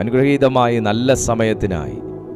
അനുഗ്രഹീതമായ നല്ല സമയത്തിനായി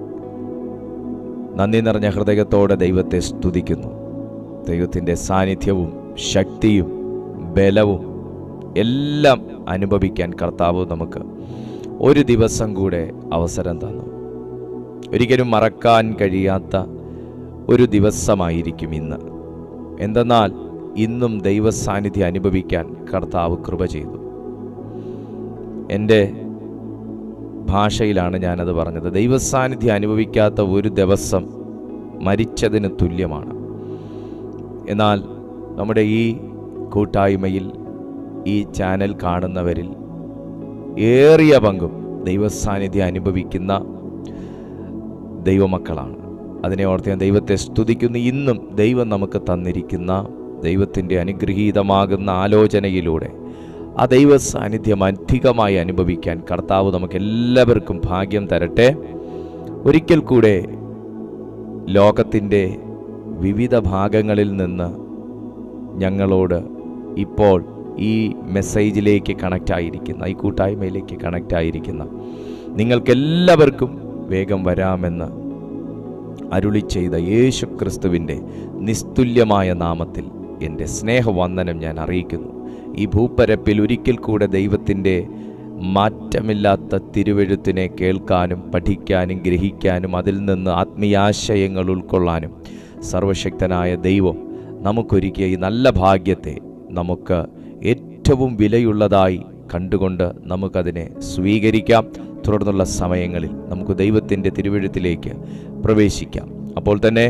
നന്ദി നിറഞ്ഞ ഹൃദയത്തോടെ ദൈവത്തെ സ്തുതിക്കുന്നു ദൈവത്തിൻ്റെ സാന്നിധ്യവും ശക്തിയും ബലവും എല്ലാം അനുഭവിക്കാൻ കർത്താവ് നമുക്ക് ഒരു ദിവസം കൂടെ അവസരം തന്നു ഒരിക്കലും മറക്കാൻ കഴിയാത്ത ഒരു ദിവസമായിരിക്കും ഇന്ന് എന്തെന്നാൽ ഇന്നും ദൈവ സാന്നിധ്യം അനുഭവിക്കാൻ കർത്താവ് കൃപ ചെയ്തു എൻ്റെ ഭാഷയിലാണ് ഞാനത് പറഞ്ഞത് ദൈവസാന്നിധ്യം അനുഭവിക്കാത്ത ഒരു ദിവസം മരിച്ചതിന് തുല്യമാണ് എന്നാൽ നമ്മുടെ ഈ കൂട്ടായ്മയിൽ ഈ ചാനൽ കാണുന്നവരിൽ ഏറിയ പങ്കും ദൈവസാന്നിധ്യം അനുഭവിക്കുന്ന ദൈവമക്കളാണ് അതിനെ ഓർത്ത് ഞാൻ ദൈവത്തെ സ്തുതിക്കുന്നു ഇന്നും ദൈവം നമുക്ക് തന്നിരിക്കുന്ന ദൈവത്തിൻ്റെ അനുഗ്രഹീതമാകുന്ന ആലോചനയിലൂടെ ആ ദൈവ സാന്നിധ്യം അധികമായി അനുഭവിക്കാൻ കർത്താവ് നമുക്ക് എല്ലാവർക്കും ഭാഗ്യം തരട്ടെ ഒരിക്കൽ കൂടെ ലോകത്തിൻ്റെ വിവിധ ഭാഗങ്ങളിൽ നിന്ന് ഞങ്ങളോട് ഇപ്പോൾ ഈ മെസ്സേജിലേക്ക് കണക്റ്റ് ആയിരിക്കുന്ന ഈ കൂട്ടായ്മയിലേക്ക് കണക്റ്റ് ആയിരിക്കുന്ന നിങ്ങൾക്കെല്ലാവർക്കും വേഗം വരാമെന്ന് അരുളി ചെയ്ത യേശു ക്രിസ്തുവിൻ്റെ നിസ്തുല്യമായ നാമത്തിൽ എൻ്റെ സ്നേഹവന്ദനം ഞാൻ അറിയിക്കുന്നു ഈ ഭൂപ്പരപ്പിൽ ഒരിക്കൽ കൂടെ ദൈവത്തിൻ്റെ മാറ്റമില്ലാത്ത തിരുവെഴുത്തിനെ കേൾക്കാനും പഠിക്കാനും ഗ്രഹിക്കാനും അതിൽ നിന്ന് ആത്മീയാശയങ്ങൾ ഉൾക്കൊള്ളാനും സർവശക്തനായ ദൈവം നമുക്കൊരുക്കിയ ഈ നല്ല ഭാഗ്യത്തെ നമുക്ക് ഏറ്റവും വിലയുള്ളതായി കണ്ടുകൊണ്ട് നമുക്കതിനെ സ്വീകരിക്കാം തുടർന്നുള്ള സമയങ്ങളിൽ നമുക്ക് ദൈവത്തിൻ്റെ തിരുവഴുത്തിലേക്ക് പ്രവേശിക്കാം അപ്പോൾ തന്നെ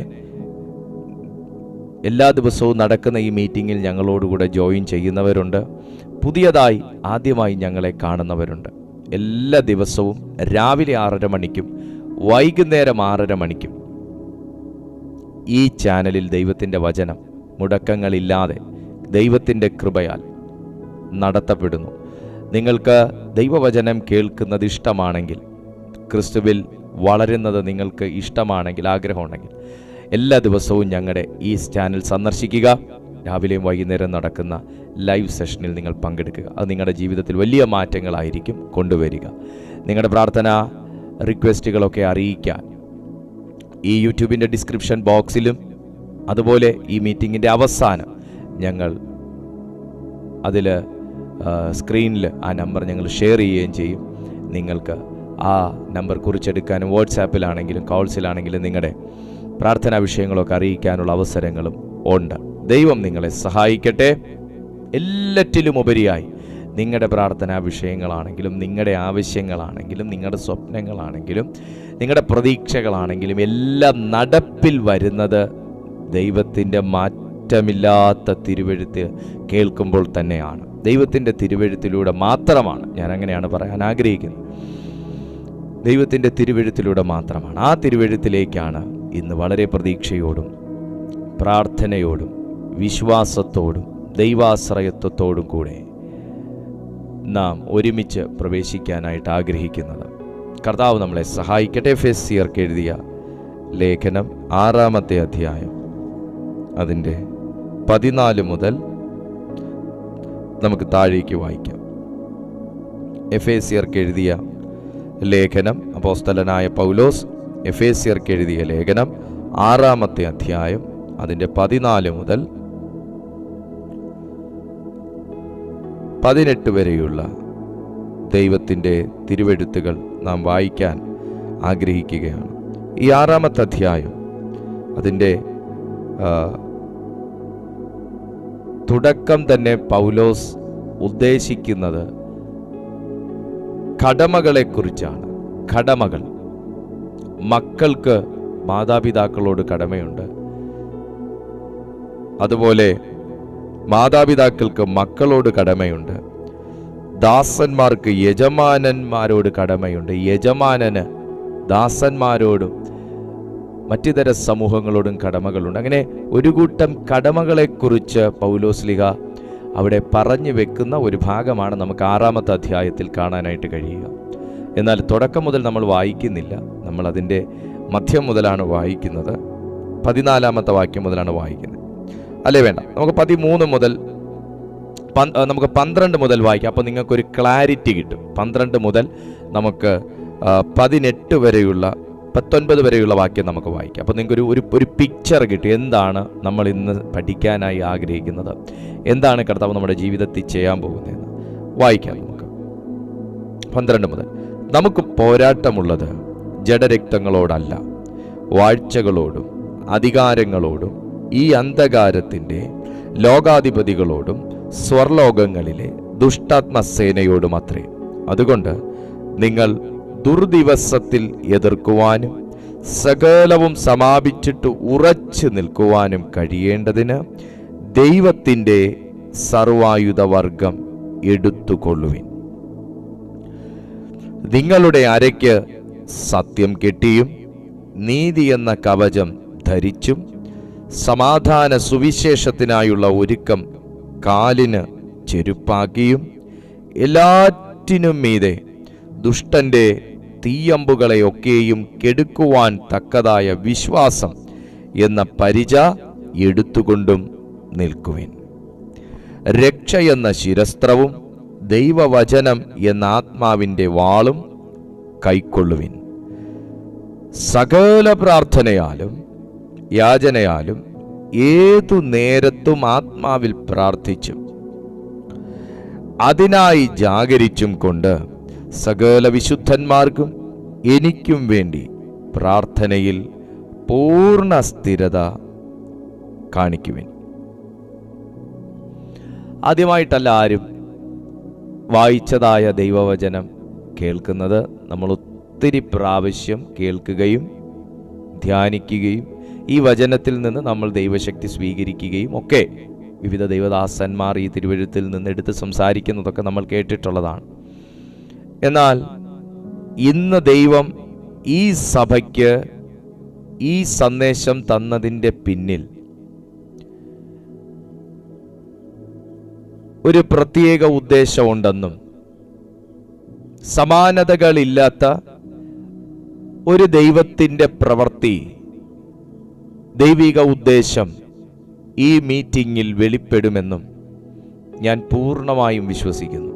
എല്ലാ ദിവസവും നടക്കുന്ന ഈ മീറ്റിങ്ങിൽ ഞങ്ങളോടുകൂടെ ജോയിൻ ചെയ്യുന്നവരുണ്ട് പുതിയതായി ആദ്യമായി ഞങ്ങളെ കാണുന്നവരുണ്ട് എല്ലാ ദിവസവും രാവിലെ ആറര മണിക്കും വൈകുന്നേരം ആറര മണിക്കും ഈ ചാനലിൽ ദൈവത്തിൻ്റെ വചനം മുടക്കങ്ങളില്ലാതെ ദൈവത്തിൻ്റെ കൃപയാൽ നടത്തപ്പെടുന്നു നിങ്ങൾക്ക് ദൈവവചനം കേൾക്കുന്നത് ഇഷ്ടമാണെങ്കിൽ ക്രിസ്തുവിൽ വളരുന്നത് നിങ്ങൾക്ക് ഇഷ്ടമാണെങ്കിൽ ആഗ്രഹമുണ്ടെങ്കിൽ എല്ലാ ദിവസവും ഞങ്ങളുടെ ഈ ചാനൽ സന്ദർശിക്കുക രാവിലെയും വൈകുന്നേരം നടക്കുന്ന ലൈവ് സെഷനിൽ നിങ്ങൾ പങ്കെടുക്കുക അത് നിങ്ങളുടെ ജീവിതത്തിൽ വലിയ മാറ്റങ്ങളായിരിക്കും കൊണ്ടുവരിക നിങ്ങളുടെ പ്രാർത്ഥന റിക്വസ്റ്റുകളൊക്കെ അറിയിക്കാൻ ഈ യൂട്യൂബിൻ്റെ ഡിസ്ക്രിപ്ഷൻ ബോക്സിലും അതുപോലെ ഈ മീറ്റിങ്ങിൻ്റെ അവസാനം ഞങ്ങൾ അതിൽ സ്ക്രീനിൽ ആ നമ്പർ ഞങ്ങൾ ഷെയർ ചെയ്യുകയും ചെയ്യും നിങ്ങൾക്ക് ആ നമ്പർ കുറിച്ചെടുക്കാനും വാട്സാപ്പിലാണെങ്കിലും കോൾസിലാണെങ്കിലും നിങ്ങളുടെ പ്രാർത്ഥനാ വിഷയങ്ങളൊക്കെ അറിയിക്കാനുള്ള അവസരങ്ങളും ഉണ്ട് ദൈവം നിങ്ങളെ സഹായിക്കട്ടെ എല്ലാറ്റിലും ഉപരിയായി നിങ്ങളുടെ പ്രാർത്ഥനാ വിഷയങ്ങളാണെങ്കിലും നിങ്ങളുടെ ആവശ്യങ്ങളാണെങ്കിലും നിങ്ങളുടെ സ്വപ്നങ്ങളാണെങ്കിലും നിങ്ങളുടെ പ്രതീക്ഷകളാണെങ്കിലും എല്ലാം നടപ്പിൽ വരുന്നത് ദൈവത്തിൻ്റെ മാറ്റമില്ലാത്ത തിരുവഴുത്ത് കേൾക്കുമ്പോൾ തന്നെയാണ് ദൈവത്തിൻ്റെ തിരുവഴുത്തിലൂടെ മാത്രമാണ് ഞാൻ അങ്ങനെയാണ് പറയാൻ ആഗ്രഹിക്കുന്നത് ദൈവത്തിൻ്റെ തിരുവഴുത്തിലൂടെ മാത്രമാണ് ആ തിരുവഴുത്തിലേക്കാണ് ഇന്ന് വളരെ പ്രതീക്ഷയോടും പ്രാർത്ഥനയോടും വിശ്വാസത്തോടും ദൈവാശ്രയത്വത്തോടും കൂടെ നാം ഒരുമിച്ച് പ്രവേശിക്കാനായിട്ട് ആഗ്രഹിക്കുന്നത് കർത്താവ് നമ്മളെ സഹായിക്കട്ടെ ഫെസിയർക്ക് എഴുതിയ ലേഖനം ആറാമത്തെ അധ്യായം അതിൻ്റെ പതിനാല് മുതൽ നമുക്ക് താഴേക്ക് വായിക്കാം എഫേസിയർക്ക് എഴുതിയ ലേഖനം അപ്പോസ്തലനായ പൗലോസ് എഫേസിയർക്ക് എഴുതിയ ലേഖനം ആറാമത്തെ അധ്യായം അതിൻ്റെ പതിനാല് മുതൽ പതിനെട്ട് വരെയുള്ള ദൈവത്തിൻ്റെ തിരുവെഴുത്തുകൾ നാം വായിക്കാൻ ആഗ്രഹിക്കുകയാണ് ഈ ആറാമത്തെ അധ്യായം അതിൻ്റെ ആ, തുടക്കം തന്നെ പൗലോസ് ഉദ്ദേശിക്കുന്നത് കടമകളെക്കുറിച്ചാണ് കടമകൾ മക്കൾക്ക് മാതാപിതാക്കളോട് കടമയുണ്ട് അതുപോലെ മാതാപിതാക്കൾക്ക് മക്കളോട് കടമയുണ്ട് ദാസന്മാർക്ക് യജമാനന്മാരോട് കടമയുണ്ട് യജമാനന് ദാസന്മാരോടും മറ്റിതര സമൂഹങ്ങളോടും കടമകളുണ്ട് അങ്ങനെ ഒരു കൂട്ടം കടമകളെക്കുറിച്ച് പൗലോസ്ലിഹ അവിടെ പറഞ്ഞു വെക്കുന്ന ഒരു ഭാഗമാണ് നമുക്ക് ആറാമത്തെ അധ്യായത്തിൽ കാണാനായിട്ട് കഴിയുക എന്നാൽ തുടക്കം മുതൽ നമ്മൾ വായിക്കുന്നില്ല നമ്മൾ അതിൻ്റെ മധ്യം മുതലാണ് വായിക്കുന്നത് പതിനാലാമത്തെ വാക്യം മുതലാണ് വായിക്കുന്നത് അല്ലേ വേണ്ട നമുക്ക് പതിമൂന്ന് മുതൽ പന്ത്- ആ, നമുക്ക് പന്ത്രണ്ട് മുതൽ വായിക്കാം അപ്പോൾ നിങ്ങൾക്കൊരു ക്ലാരിറ്റി കിട്ടും പന്ത്രണ്ട് മുതൽ നമുക്ക് ആ, പതിനെട്ട് വരെയുള്ള പത്തൊൻപത് വരെയുള്ള വാക്യം നമുക്ക് വായിക്കാം അപ്പോൾ നിങ്ങൾക്ക് ഒരു ഒരു ഒരു പിക്ചർ കിട്ടി എന്താണ് നമ്മൾ ഇന്ന് പഠിക്കാനായി ആഗ്രഹിക്കുന്നത് എന്താണ് കർത്താവ് നമ്മുടെ ജീവിതത്തിൽ ചെയ്യാൻ പോകുന്നതെന്ന് വായിക്കാം നമുക്ക് പന്ത്രണ്ട് മുതൽ നമുക്ക് പോരാട്ടമുള്ളത് ജഡരക്തങ്ങളോടല്ല വാഴ്ചകളോടും അധികാരങ്ങളോടും ഈ അന്ധകാരത്തിൻ്റെ ലോകാധിപതികളോടും സ്വർലോകങ്ങളിലെ ദുഷ്ടാത്മസേനയോടും അത്രേ അതുകൊണ്ട് നിങ്ങൾ ദുർദിവസത്തിൽ എതിർക്കുവാനും സകലവും സമാപിച്ചിട്ട് ഉറച്ചു നിൽക്കുവാനും കഴിയേണ്ടതിന് ദൈവത്തിൻ്റെ സർവായുധവർഗം എടുത്തുകൊള്ളുവിൻ നിങ്ങളുടെ അരയ്ക്ക് സത്യം കെട്ടിയും നീതി എന്ന കവചം ധരിച്ചും സമാധാന സുവിശേഷത്തിനായുള്ള ഒരുക്കം കാലിന് ചെരുപ്പാക്കിയും എല്ലാറ്റിനും മീതെ ദുഷ്ടന്റെ തീയമ്പുകളെയൊക്കെയും കെടുക്കുവാൻ തക്കതായ വിശ്വാസം എന്ന പരിച എടുത്തുകൊണ്ടും നിൽക്കുവിൻ രക്ഷ എന്ന ശിരസ്ത്രവും ദൈവവചനം എന്ന ആത്മാവിൻ്റെ വാളും കൈക്കൊള്ളുവിൻ സകല പ്രാർത്ഥനയാലും യാചനയാലും ഏതു നേരത്തും ആത്മാവിൽ പ്രാർത്ഥിച്ചും അതിനായി ജാഗരിച്ചും കൊണ്ട് സകല വിശുദ്ധന്മാർക്കും എനിക്കും വേണ്ടി പ്രാർത്ഥനയിൽ പൂർണ്ണ സ്ഥിരത കാണിക്കുവിൻ ആദ്യമായിട്ടല്ല ആരും വായിച്ചതായ ദൈവവചനം കേൾക്കുന്നത് നമ്മൾ ഒത്തിരി പ്രാവശ്യം കേൾക്കുകയും ധ്യാനിക്കുകയും ഈ വചനത്തിൽ നിന്ന് നമ്മൾ ദൈവശക്തി സ്വീകരിക്കുകയും ഒക്കെ വിവിധ ദൈവദാസന്മാർ ഈ തിരുവഴുത്തിൽ നിന്ന് എടുത്ത് സംസാരിക്കുന്നതൊക്കെ നമ്മൾ കേട്ടിട്ടുള്ളതാണ് എന്നാൽ ഇന്ന് ദൈവം ഈ സഭയ്ക്ക് ഈ സന്ദേശം തന്നതിൻ്റെ പിന്നിൽ ഒരു പ്രത്യേക ഉദ്ദേശമുണ്ടെന്നും സമാനതകളില്ലാത്ത ഒരു ദൈവത്തിൻ്റെ പ്രവൃത്തി ദൈവിക ഉദ്ദേശം ഈ മീറ്റിംഗിൽ വെളിപ്പെടുമെന്നും ഞാൻ പൂർണ്ണമായും വിശ്വസിക്കുന്നു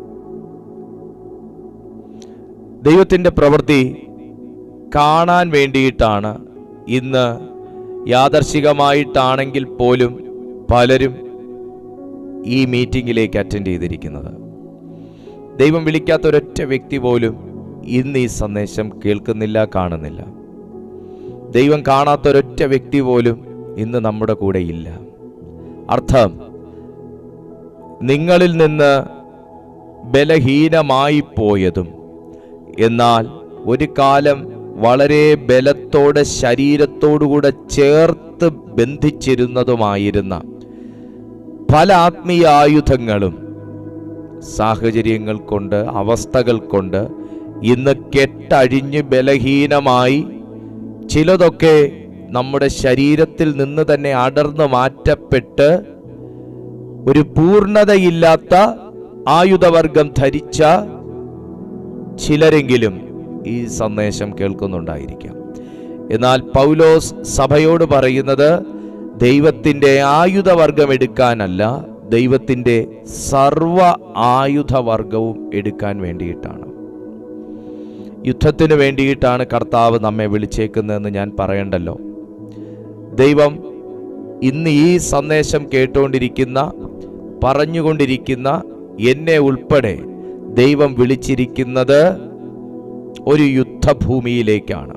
ദൈവത്തിൻ്റെ പ്രവൃത്തി കാണാൻ വേണ്ടിയിട്ടാണ് ഇന്ന് യാദർശികമായിട്ടാണെങ്കിൽ പോലും പലരും ഈ മീറ്റിംഗിലേക്ക് അറ്റൻഡ് ചെയ്തിരിക്കുന്നത് ദൈവം വിളിക്കാത്ത ഒരൊറ്റ വ്യക്തി പോലും ഇന്ന് ഈ സന്ദേശം കേൾക്കുന്നില്ല കാണുന്നില്ല ദൈവം കാണാത്ത ഒരൊറ്റ വ്യക്തി പോലും ഇന്ന് നമ്മുടെ കൂടെ ഇല്ല അർത്ഥം നിങ്ങളിൽ നിന്ന് ബലഹീനമായി പോയതും എന്നാൽ ഒരു കാലം വളരെ ബലത്തോടെ ശരീരത്തോടുകൂടെ ചേർത്ത് ബന്ധിച്ചിരുന്നതുമായിരുന്ന പല ആത്മീയ ആയുധങ്ങളും സാഹചര്യങ്ങൾ കൊണ്ട് അവസ്ഥകൾ കൊണ്ട് ഇന്ന് കെട്ടഴിഞ്ഞ് ബലഹീനമായി ചിലതൊക്കെ നമ്മുടെ ശരീരത്തിൽ നിന്ന് തന്നെ അടർന്നു മാറ്റപ്പെട്ട് ഒരു പൂർണ്ണതയില്ലാത്ത ആയുധവർഗം ധരിച്ച ചിലരെങ്കിലും ഈ സന്ദേശം കേൾക്കുന്നുണ്ടായിരിക്കാം എന്നാൽ പൗലോസ് സഭയോട് പറയുന്നത് ദൈവത്തിൻ്റെ ആയുധവർഗം എടുക്കാനല്ല ദൈവത്തിൻ്റെ സർവ ആയുധവർഗവും എടുക്കാൻ വേണ്ടിയിട്ടാണ് യുദ്ധത്തിന് വേണ്ടിയിട്ടാണ് കർത്താവ് നമ്മെ വിളിച്ചേക്കുന്നതെന്ന് ഞാൻ പറയണ്ടല്ലോ ദൈവം ഇന്ന് ഈ സന്ദേശം കേട്ടുകൊണ്ടിരിക്കുന്ന പറഞ്ഞുകൊണ്ടിരിക്കുന്ന എന്നെ ഉൾപ്പെടെ ദൈവം വിളിച്ചിരിക്കുന്നത് ഒരു യുദ്ധഭൂമിയിലേക്കാണ്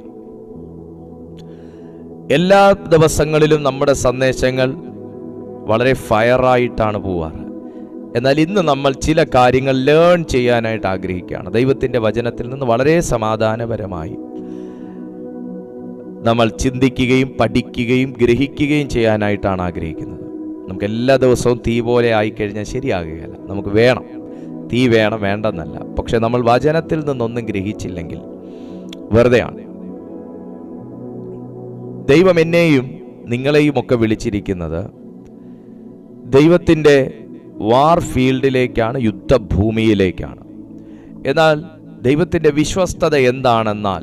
എല്ലാ ദിവസങ്ങളിലും നമ്മുടെ സന്ദേശങ്ങൾ വളരെ ഫയറായിട്ടാണ് പോവാറ് എന്നാൽ ഇന്ന് നമ്മൾ ചില കാര്യങ്ങൾ ലേൺ ചെയ്യാനായിട്ട് ആഗ്രഹിക്കുകയാണ് ദൈവത്തിൻ്റെ വചനത്തിൽ നിന്ന് വളരെ സമാധാനപരമായി നമ്മൾ ചിന്തിക്കുകയും പഠിക്കുകയും ഗ്രഹിക്കുകയും ചെയ്യാനായിട്ടാണ് ആഗ്രഹിക്കുന്നത് നമുക്ക് എല്ലാ ദിവസവും തീ പോലെ ആയിക്കഴിഞ്ഞാൽ ശരിയാകുകയില്ല നമുക്ക് വേണം തീ വേണം വേണ്ടെന്നല്ല പക്ഷെ നമ്മൾ വചനത്തിൽ നിന്നൊന്നും ഗ്രഹിച്ചില്ലെങ്കിൽ വെറുതെയാണ് ദൈവം എന്നെയും നിങ്ങളെയും ഒക്കെ വിളിച്ചിരിക്കുന്നത് ദൈവത്തിൻ്റെ വാർ ഫീൽഡിലേക്കാണ് യുദ്ധഭൂമിയിലേക്കാണ് എന്നാൽ ദൈവത്തിൻ്റെ വിശ്വസ്തത എന്താണെന്നാൽ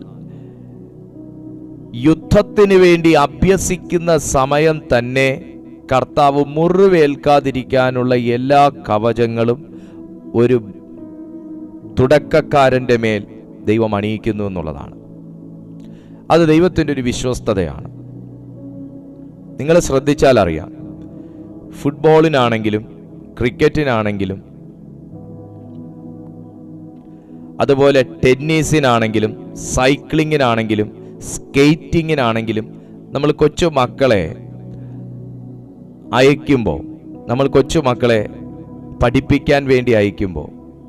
യുദ്ധത്തിന് വേണ്ടി അഭ്യസിക്കുന്ന സമയം തന്നെ കർത്താവ് മുറിവേൽക്കാതിരിക്കാനുള്ള എല്ലാ കവചങ്ങളും ഒരു തുടക്കക്കാരൻ്റെ മേൽ ദൈവം അണിയിക്കുന്നു എന്നുള്ളതാണ് അത് ദൈവത്തിൻ്റെ ഒരു വിശ്വസ്തതയാണ് നിങ്ങൾ ശ്രദ്ധിച്ചാൽ അറിയാം ഫുട്ബോളിനാണെങ്കിലും ക്രിക്കറ്റിനാണെങ്കിലും അതുപോലെ ടെന്നീസിനാണെങ്കിലും സൈക്ലിങ്ങിനാണെങ്കിലും സ്കേറ്റിങ്ങിനാണെങ്കിലും നമ്മൾ കൊച്ചു മക്കളെ അയക്കുമ്പോൾ നമ്മൾ കൊച്ചു മക്കളെ പഠിപ്പിക്കാൻ വേണ്ടി അയക്കുമ്പോൾ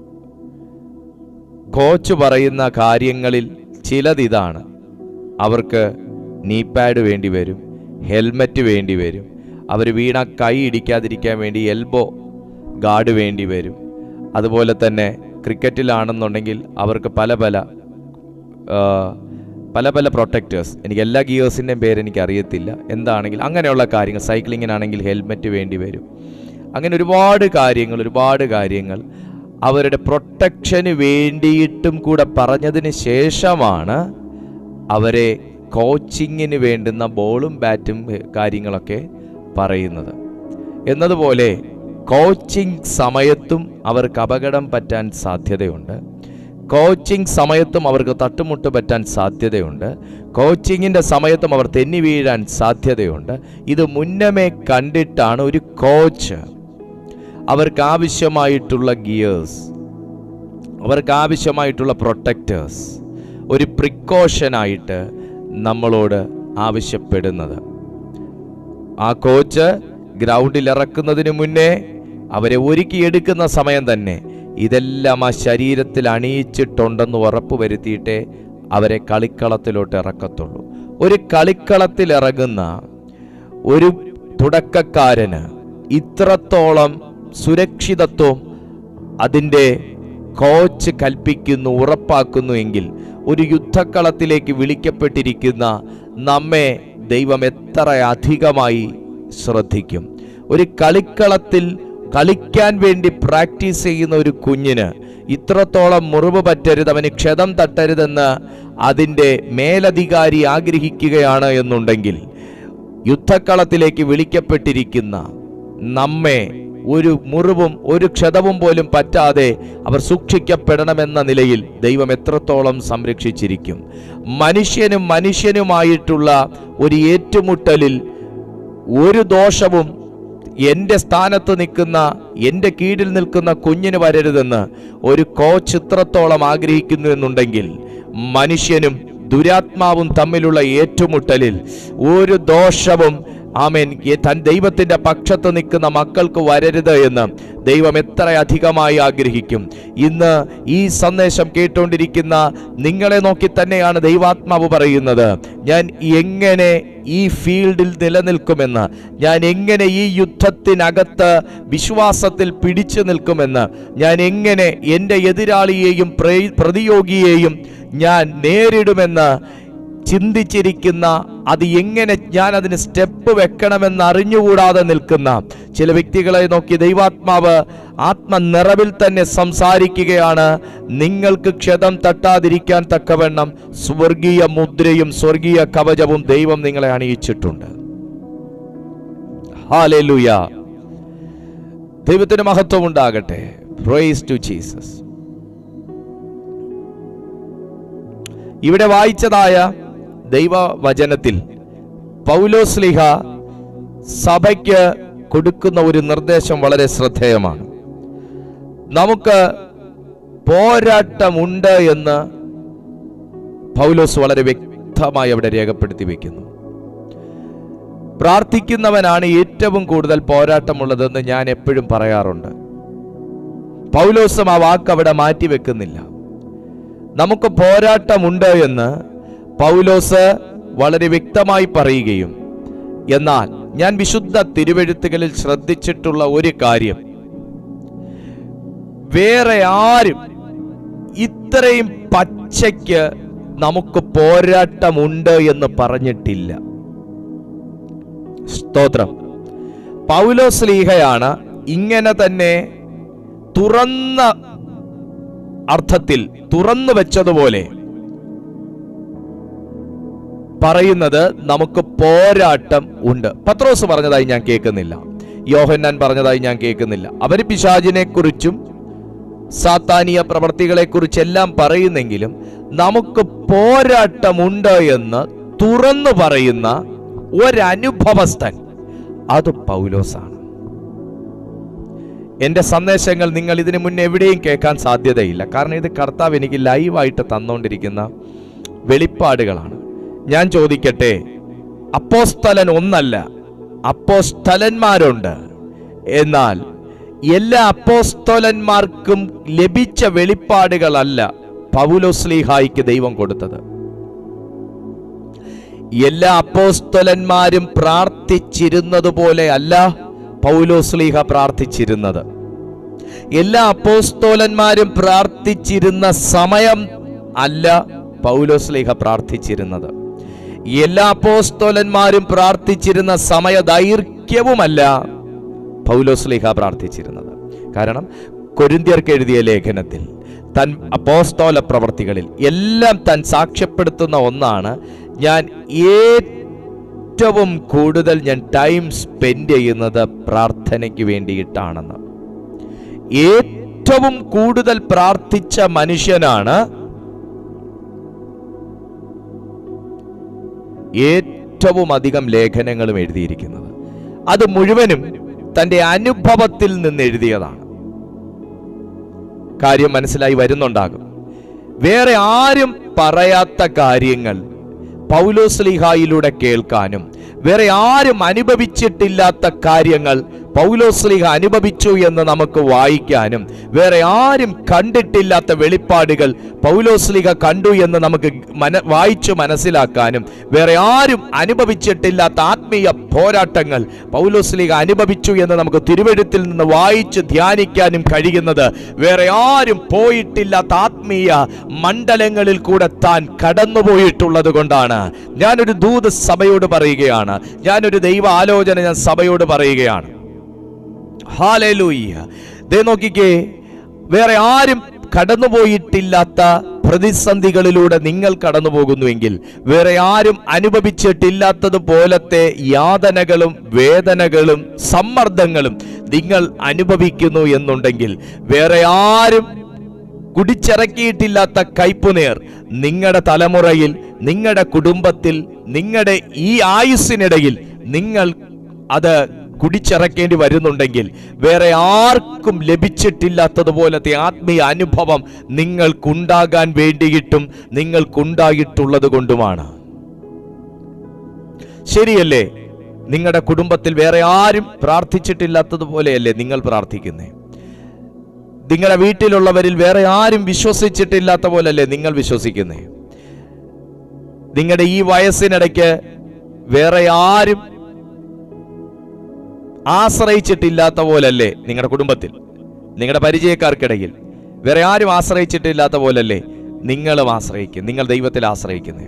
കോച്ച് പറയുന്ന കാര്യങ്ങളിൽ ചിലതിതാണ് അവർക്ക് നീ പാഡ് വേണ്ടി വരും ഹെൽമറ്റ് വേണ്ടി വരും അവർ വീണ കൈ ഇടിക്കാതിരിക്കാൻ വേണ്ടി എൽബോ ഗാർഡ് വേണ്ടി വരും അതുപോലെ തന്നെ ക്രിക്കറ്റിലാണെന്നുണ്ടെങ്കിൽ അവർക്ക് പല പല ആ, പല പല പ്രൊട്ടക്റ്റേഴ്സ് എനിക്ക് എല്ലാ ഗിയേഴ്സിൻ്റെയും പേര് എനിക്ക് അറിയത്തില്ല എന്താണെങ്കിൽ അങ്ങനെയുള്ള കാര്യങ്ങൾ സൈക്ലിങ്ങിനാണെങ്കിൽ ഹെൽമെറ്റ് വേണ്ടി വരും അങ്ങനെ ഒരുപാട് കാര്യങ്ങൾ ഒരുപാട് കാര്യങ്ങൾ അവരുടെ പ്രൊട്ടക്ഷന് വേണ്ടിയിട്ടും കൂടെ പറഞ്ഞതിന് ശേഷമാണ് അവരെ കോച്ചിങ്ങിന് വേണ്ടുന്ന ബോളും ബാറ്റും എ, കാര്യങ്ങളൊക്കെ പറയുന്നത് എന്നതുപോലെ കോച്ചിങ് സമയത്തും അവർക്ക് അപകടം പറ്റാൻ സാധ്യതയുണ്ട് കോച്ചിങ് സമയത്തും അവർക്ക് തട്ടുമുട്ട് പറ്റാൻ സാധ്യതയുണ്ട് കോച്ചിങ്ങിൻ്റെ സമയത്തും അവർ തെന്നി വീഴാൻ സാധ്യതയുണ്ട് ഇത് മുന്നമേ കണ്ടിട്ടാണ് ഒരു കോച്ച് അവർക്ക് ആവശ്യമായിട്ടുള്ള ഗിയേഴ്സ് അവർക്ക് ആവശ്യമായിട്ടുള്ള പ്രൊട്ടക്റ്റേഴ്സ് ഒരു പ്രിക്കോഷനായിട്ട് നമ്മളോട് ആവശ്യപ്പെടുന്നത് ആ കോച്ച് ഗ്രൗണ്ടിൽ ഇറക്കുന്നതിന് മുന്നേ അവരെ ഒരുക്കിയെടുക്കുന്ന സമയം തന്നെ ഇതെല്ലാം ആ ശരീരത്തിൽ അണിയിച്ചിട്ടുണ്ടെന്ന് ഉറപ്പ് വരുത്തിയിട്ടേ അവരെ കളിക്കളത്തിലോട്ട് ഇറക്കത്തുള്ളൂ ഒരു കളിക്കളത്തിൽ ഇറങ്ങുന്ന ഒരു തുടക്കക്കാരന് ഇത്രത്തോളം സുരക്ഷിതത്വം അതിൻ്റെ കോച്ച് കൽപ്പിക്കുന്നു ഉറപ്പാക്കുന്നു എങ്കിൽ ഒരു യുദ്ധക്കളത്തിലേക്ക് വിളിക്കപ്പെട്ടിരിക്കുന്ന നമ്മെ ദൈവം എത്ര അധികമായി ശ്രദ്ധിക്കും ഒരു കളിക്കളത്തിൽ കളിക്കാൻ വേണ്ടി പ്രാക്ടീസ് ചെയ്യുന്ന ഒരു കുഞ്ഞിന് ഇത്രത്തോളം മുറിവ് പറ്റരുത് അവന് ക്ഷതം തട്ടരുതെന്ന് അതിൻ്റെ മേലധികാരി ആഗ്രഹിക്കുകയാണ് എന്നുണ്ടെങ്കിൽ യുദ്ധക്കളത്തിലേക്ക് വിളിക്കപ്പെട്ടിരിക്കുന്ന നമ്മെ ഒരു മുറിവും ഒരു ക്ഷതവും പോലും പറ്റാതെ അവർ സൂക്ഷിക്കപ്പെടണമെന്ന നിലയിൽ ദൈവം എത്രത്തോളം സംരക്ഷിച്ചിരിക്കും മനുഷ്യനും മനുഷ്യനുമായിട്ടുള്ള ഒരു ഏറ്റുമുട്ടലിൽ ഒരു ദോഷവും എൻ്റെ സ്ഥാനത്ത് നിൽക്കുന്ന എൻ്റെ കീഴിൽ നിൽക്കുന്ന കുഞ്ഞിന് വരരുതെന്ന് ഒരു കോച്ച് ഇത്രത്തോളം ആഗ്രഹിക്കുന്നു എന്നുണ്ടെങ്കിൽ മനുഷ്യനും ദുരാത്മാവും തമ്മിലുള്ള ഏറ്റുമുട്ടലിൽ ഒരു ദോഷവും ആമേൻ ഈ തൻ ദൈവത്തിന്റെ പക്ഷത്ത് നിൽക്കുന്ന മക്കൾക്ക് വരരുത് എന്ന് ദൈവം എത്ര അധികമായി ആഗ്രഹിക്കും ഇന്ന് ഈ സന്ദേശം കേട്ടുകൊണ്ടിരിക്കുന്ന നിങ്ങളെ നോക്കി തന്നെയാണ് ദൈവാത്മാവ് പറയുന്നത് ഞാൻ എങ്ങനെ ഈ ഫീൽഡിൽ നിലനിൽക്കുമെന്ന് ഞാൻ എങ്ങനെ ഈ യുദ്ധത്തിനകത്ത് വിശ്വാസത്തിൽ പിടിച്ചു നിൽക്കുമെന്ന് ഞാൻ എങ്ങനെ എൻ്റെ എതിരാളിയെയും പ്രേ- പ്രതിയോഗിയെയും ഞാൻ നേരിടുമെന്ന് ചിന്തിച്ചിരിക്കുന്ന അത് എങ്ങനെ ഞാൻ അതിന് സ്റ്റെപ്പ് വെക്കണമെന്ന് അറിഞ്ഞുകൂടാതെ നിൽക്കുന്ന ചില വ്യക്തികളെ നോക്കി ദൈവാത്മാവ് ആത്മനിറവിൽ തന്നെ സംസാരിക്കുകയാണ് നിങ്ങൾക്ക് ക്ഷതം തട്ടാതിരിക്കാൻ തക്കവണ്ണം സ്വർഗീയ മുദ്രയും സ്വർഗീയ കവചവും ദൈവം നിങ്ങളെ അണിയിച്ചിട്ടുണ്ട് ഹാലേലൂയ ദൈവത്തിന് മഹത്വം ഉണ്ടാകട്ടെ പ്രൈസ് ടു ജീസസ് ഇവിടെ വായിച്ചതായ ദൈവവചനത്തിൽ പൗലോസ്ലിഹ സഭയ്ക്ക് കൊടുക്കുന്ന ഒരു നിർദ്ദേശം വളരെ ശ്രദ്ധേയമാണ് നമുക്ക് പോരാട്ടമുണ്ട് എന്ന് പൗലോസ് വളരെ വ്യക്തമായി അവിടെ രേഖപ്പെടുത്തി വെക്കുന്നു പ്രാർത്ഥിക്കുന്നവനാണ് ഏറ്റവും കൂടുതൽ പോരാട്ടമുള്ളതെന്ന് ഞാൻ എപ്പോഴും പറയാറുണ്ട് പൗലോസും ആ വാക്ക് അവിടെ മാറ്റി വെക്കുന്നില്ല നമുക്ക് പോരാട്ടമുണ്ട് എന്ന് പൗലോസ് വളരെ വ്യക്തമായി പറയുകയും എന്നാൽ ഞാൻ വിശുദ്ധ തിരുവെഴുത്തുകളിൽ ശ്രദ്ധിച്ചിട്ടുള്ള ഒരു കാര്യം വേറെ ആരും ഇത്രയും പച്ചയ്ക്ക് നമുക്ക് പോരാട്ടമുണ്ട് എന്ന് പറഞ്ഞിട്ടില്ല സ്തോത്രം പൗലോസ് ലീഹയാണ് ഇങ്ങനെ തന്നെ തുറന്ന അർത്ഥത്തിൽ തുറന്നു വെച്ചതുപോലെ പറയുന്നത് നമുക്ക് പോരാട്ടം ഉണ്ട് പത്രോസ് പറഞ്ഞതായി ഞാൻ കേൾക്കുന്നില്ല യോഹന്നാൻ പറഞ്ഞതായി ഞാൻ കേൾക്കുന്നില്ല അവര് പിശാചിനെ കുറിച്ചും സാത്താനിയ പ്രവർത്തികളെക്കുറിച്ചെല്ലാം പറയുന്നെങ്കിലും നമുക്ക് പോരാട്ടമുണ്ട് എന്ന് തുറന്നു പറയുന്ന ഒരനുഭവസ്ഥൻ അത് പൗലോസാണ് എൻ്റെ സന്ദേശങ്ങൾ നിങ്ങൾ ഇതിനു മുന്നേ എവിടെയും കേൾക്കാൻ സാധ്യതയില്ല കാരണം ഇത് കർത്താവ് എനിക്ക് ലൈവായിട്ട് തന്നുകൊണ്ടിരിക്കുന്ന വെളിപ്പാടുകളാണ് ഞാൻ ചോദിക്കട്ടെ അപ്പോസ്തലൻ ഒന്നല്ല അപ്പോസ്തലന്മാരുണ്ട് എന്നാൽ എല്ലാ അപ്പോസ്തലന്മാർക്കും ലഭിച്ച വെളിപ്പാടുകളല്ല പൗലോസ്ലീഹായിക്ക് ദൈവം കൊടുത്തത് എല്ലാ അപ്പോസ്തലന്മാരും പ്രാർത്ഥിച്ചിരുന്നത് പോലെ അല്ല പൗലോസ്ലീഹ പ്രാർത്ഥിച്ചിരുന്നത് എല്ലാ അപ്പോസ്തോലന്മാരും പ്രാർത്ഥിച്ചിരുന്ന സമയം അല്ല പൗലോസ്ലീഹ പ്രാർത്ഥിച്ചിരുന്നത് എല്ലാ അപ്പോസ്തോലന്മാരും പ്രാർത്ഥിച്ചിരുന്ന സമയ ദൈർഘ്യവുമല്ല പൗലോസ്ലീഹ പ്രാർത്ഥിച്ചിരുന്നത് കാരണം കൊരിന്ത്യർക്ക് എഴുതിയ ലേഖനത്തിൽ തൻ അപ്പോസ്തോല പ്രവർത്തികളിൽ എല്ലാം താൻ സാക്ഷ്യപ്പെടുത്തുന്ന ഒന്നാണ് ഞാൻ ഏറ്റവും കൂടുതൽ ഞാൻ ടൈം സ്പെൻഡ് ചെയ്യുന്നത് പ്രാർത്ഥനയ്ക്ക് വേണ്ടിയിട്ടാണെന്ന് ഏറ്റവും കൂടുതൽ പ്രാർത്ഥിച്ച മനുഷ്യനാണ് ഏറ്റവും അധികം ലേഖനങ്ങളും എഴുതിയിരിക്കുന്നത് അത് മുഴുവനും തൻ്റെ അനുഭവത്തിൽ നിന്ന് എഴുതിയതാണ് കാര്യം മനസ്സിലായി വരുന്നുണ്ടാകും വേറെ ആരും പറയാത്ത കാര്യങ്ങൾ പൗലോസ്ലിഹായിലൂടെ കേൾക്കാനും വേറെ ആരും അനുഭവിച്ചിട്ടില്ലാത്ത കാര്യങ്ങൾ പൗലോസ്ലിഹ അനുഭവിച്ചു എന്ന് നമുക്ക് വായിക്കാനും വേറെ ആരും കണ്ടിട്ടില്ലാത്ത വെളിപ്പാടുകൾ പൗലോസ്ലിഹ കണ്ടു എന്ന് നമുക്ക് മന വായിച്ചു മനസ്സിലാക്കാനും വേറെ ആരും അനുഭവിച്ചിട്ടില്ലാത്ത ആത്മീയ പോരാട്ടങ്ങൾ പൗലോസ്ലിഹ അനുഭവിച്ചു എന്ന് നമുക്ക് തിരുവഴുത്തിൽ നിന്ന് വായിച്ച് ധ്യാനിക്കാനും കഴിയുന്നത് വേറെ ആരും പോയിട്ടില്ലാത്ത ആത്മീയ മണ്ഡലങ്ങളിൽ കൂടെ താൻ കടന്നുപോയിട്ടുള്ളത് കൊണ്ടാണ് ഞാനൊരു ദൂത് സഭയോട് പറയുകയാണ് ഞാനൊരു ദൈവ ആലോചന ഞാൻ സഭയോട് പറയുകയാണ് ഹാലൂയ്യ ദേ നോക്കിക്കേ വേറെ ആരും കടന്നുപോയിട്ടില്ലാത്ത പ്രതിസന്ധികളിലൂടെ നിങ്ങൾ കടന്നു പോകുന്നുവെങ്കിൽ വേറെ ആരും അനുഭവിച്ചിട്ടില്ലാത്തത് പോലത്തെ യാതനകളും വേദനകളും സമ്മർദ്ദങ്ങളും നിങ്ങൾ അനുഭവിക്കുന്നു എന്നുണ്ടെങ്കിൽ വേറെ ആരും കുടിച്ചിറക്കിയിട്ടില്ലാത്ത കയ്പുനേർ നിങ്ങളുടെ തലമുറയിൽ നിങ്ങളുടെ കുടുംബത്തിൽ നിങ്ങളുടെ ഈ ആയുസ്സിനിടയിൽ നിങ്ങൾ അത് കുടിച്ചിറക്കേണ്ടി വരുന്നുണ്ടെങ്കിൽ വേറെ ആർക്കും ലഭിച്ചിട്ടില്ലാത്തതുപോലത്തെ ആത്മീയ അനുഭവം നിങ്ങൾക്കുണ്ടാകാൻ വേണ്ടിയിട്ടും നിങ്ങൾക്കുണ്ടായിട്ടുള്ളത് കൊണ്ടുമാണ് ശരിയല്ലേ നിങ്ങളുടെ കുടുംബത്തിൽ വേറെ ആരും പ്രാർത്ഥിച്ചിട്ടില്ലാത്തതുപോലെയല്ലേ നിങ്ങൾ പ്രാർത്ഥിക്കുന്നേ നിങ്ങളുടെ വീട്ടിലുള്ളവരിൽ വേറെ ആരും വിശ്വസിച്ചിട്ടില്ലാത്ത പോലല്ലേ നിങ്ങൾ വിശ്വസിക്കുന്നേ നിങ്ങളുടെ ഈ വയസ്സിനിടയ്ക്ക് വേറെ ആരും ആശ്രയിച്ചിട്ടില്ലാത്ത പോലല്ലേ നിങ്ങളുടെ കുടുംബത്തിൽ നിങ്ങളുടെ പരിചയക്കാർക്കിടയിൽ വേറെ ആരും ആശ്രയിച്ചിട്ടില്ലാത്ത പോലല്ലേ നിങ്ങളും ആശ്രയിക്കും നിങ്ങൾ ദൈവത്തിൽ ആശ്രയിക്കുന്നത്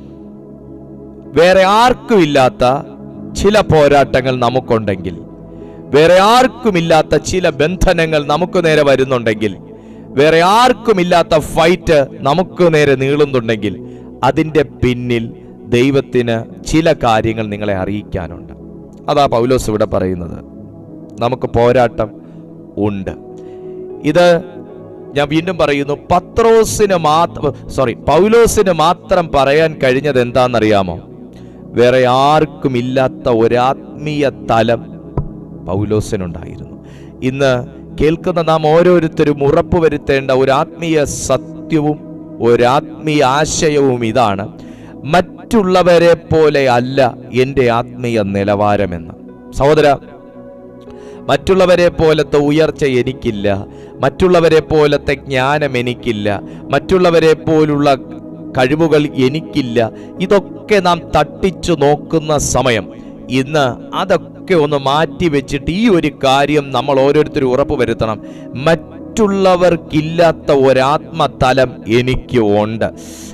വേറെ ആർക്കും ഇല്ലാത്ത ചില പോരാട്ടങ്ങൾ നമുക്കുണ്ടെങ്കിൽ വേറെ ആർക്കുമില്ലാത്ത ചില ബന്ധനങ്ങൾ നമുക്ക് നേരെ വരുന്നുണ്ടെങ്കിൽ വേറെ ആർക്കുമില്ലാത്ത ഫൈറ്റ് നമുക്ക് നേരെ നീളുന്നുണ്ടെങ്കിൽ അതിൻ്റെ പിന്നിൽ ദൈവത്തിന് ചില കാര്യങ്ങൾ നിങ്ങളെ അറിയിക്കാനുണ്ട് അതാ പൗലോസ് ഇവിടെ പറയുന്നത് നമുക്ക് പോരാട്ടം ഉണ്ട് ഇത് ഞാൻ വീണ്ടും പറയുന്നു പത്രോസിന് മാത്രം സോറി പൗലോസിന് മാത്രം പറയാൻ കഴിഞ്ഞത് എന്താണെന്നറിയാമോ വേറെ ആർക്കും ഇല്ലാത്ത ഒരാത്മീയ തലം പൗലോസിനുണ്ടായിരുന്നു ഇന്ന് കേൾക്കുന്ന നാം ഓരോരുത്തരും ഉറപ്പുവരുത്തേണ്ട ഒരു ആത്മീയ സത്യവും ഒരാത്മീയ ആശയവും ഇതാണ് മറ്റുള്ളവരെ പോലെ അല്ല എൻ്റെ ആത്മീയ നിലവാരമെന്ന് സഹോദര മറ്റുള്ളവരെ പോലത്തെ ഉയർച്ച എനിക്കില്ല മറ്റുള്ളവരെ പോലത്തെ ജ്ഞാനം എനിക്കില്ല മറ്റുള്ളവരെ പോലുള്ള കഴിവുകൾ എനിക്കില്ല ഇതൊക്കെ നാം തട്ടിച്ചു നോക്കുന്ന സമയം ഇന്ന് അതൊക്കെ ഒന്ന് മാറ്റി വെച്ചിട്ട് ഈ ഒരു കാര്യം നമ്മൾ ഓരോരുത്തരും ഉറപ്പ് വരുത്തണം മറ്റുള്ളവർക്കില്ലാത്ത ഒരാത്മതലം എനിക്ക് ഉണ്ട്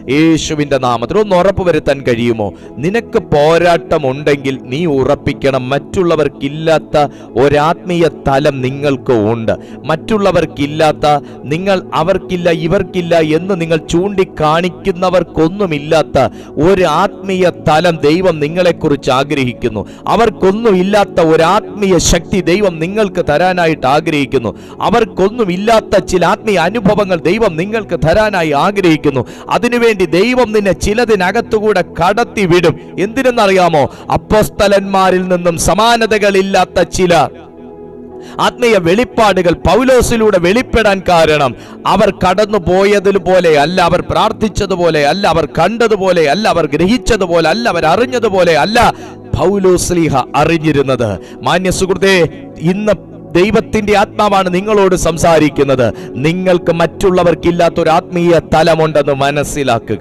യേശുവിൻ്റെ നാമത്തിൽ ഒന്ന് ഉറപ്പ് വരുത്താൻ കഴിയുമോ നിനക്ക് പോരാട്ടമുണ്ടെങ്കിൽ നീ ഉറപ്പിക്കണം മറ്റുള്ളവർക്കില്ലാത്ത ഒരാത്മീയ തലം നിങ്ങൾക്ക് ഉണ്ട് മറ്റുള്ളവർക്കില്ലാത്ത നിങ്ങൾ അവർക്കില്ല ഇവർക്കില്ല എന്ന് നിങ്ങൾ ചൂണ്ടിക്കാണിക്കുന്നവർക്കൊന്നുമില്ലാത്ത ഒരു ആത്മീയ തലം ദൈവം നിങ്ങളെക്കുറിച്ച് ആഗ്രഹിക്കുന്നു അവർക്കൊന്നുമില്ലാത്ത ഒരു ആത്മീയ ശക്തി ദൈവം നിങ്ങൾക്ക് തരാനായിട്ട് ആഗ്രഹിക്കുന്നു അവർക്കൊന്നുമില്ലാത്ത ചില ആത്മീയ അനുഭവങ്ങൾ ദൈവം നിങ്ങൾക്ക് തരാനായി ആഗ്രഹിക്കുന്നു അതിനുവേണ്ടി ദൈവം നിന്നെ ചിലതിനകത്തുകൂടെ കടത്തി വിടും എന്തിനെന്നറിയാമോ അപ്പോസ്തലന്മാരിൽ നിന്നും സമാനതകളില്ലാത്ത ചില ആത്മീയ വെളിപ്പാടുകൾ പൗലോസിലൂടെ വെളിപ്പെടാൻ കാരണം അവർ കടന്നു പോയതുപോലെ അല്ല അവർ പ്രാർത്ഥിച്ചതുപോലെ അല്ല അവർ കണ്ടതുപോലെ അല്ല അവർ ഗ്രഹിച്ചതുപോലെ അല്ല അവർ അറിഞ്ഞതുപോലെ അല്ല പൗലോസ്ലീഹ അറിഞ്ഞിരുന്നത് മാന്യ സുഹൃത്തേ ഇന്ന് ദൈവത്തിന്റെ ആത്മാവാണ് നിങ്ങളോട് സംസാരിക്കുന്നത് നിങ്ങൾക്ക് മറ്റുള്ളവർക്കില്ലാത്ത ഒരു ആത്മീയ തലമുണ്ടെന്ന് മനസ്സിലാക്കുക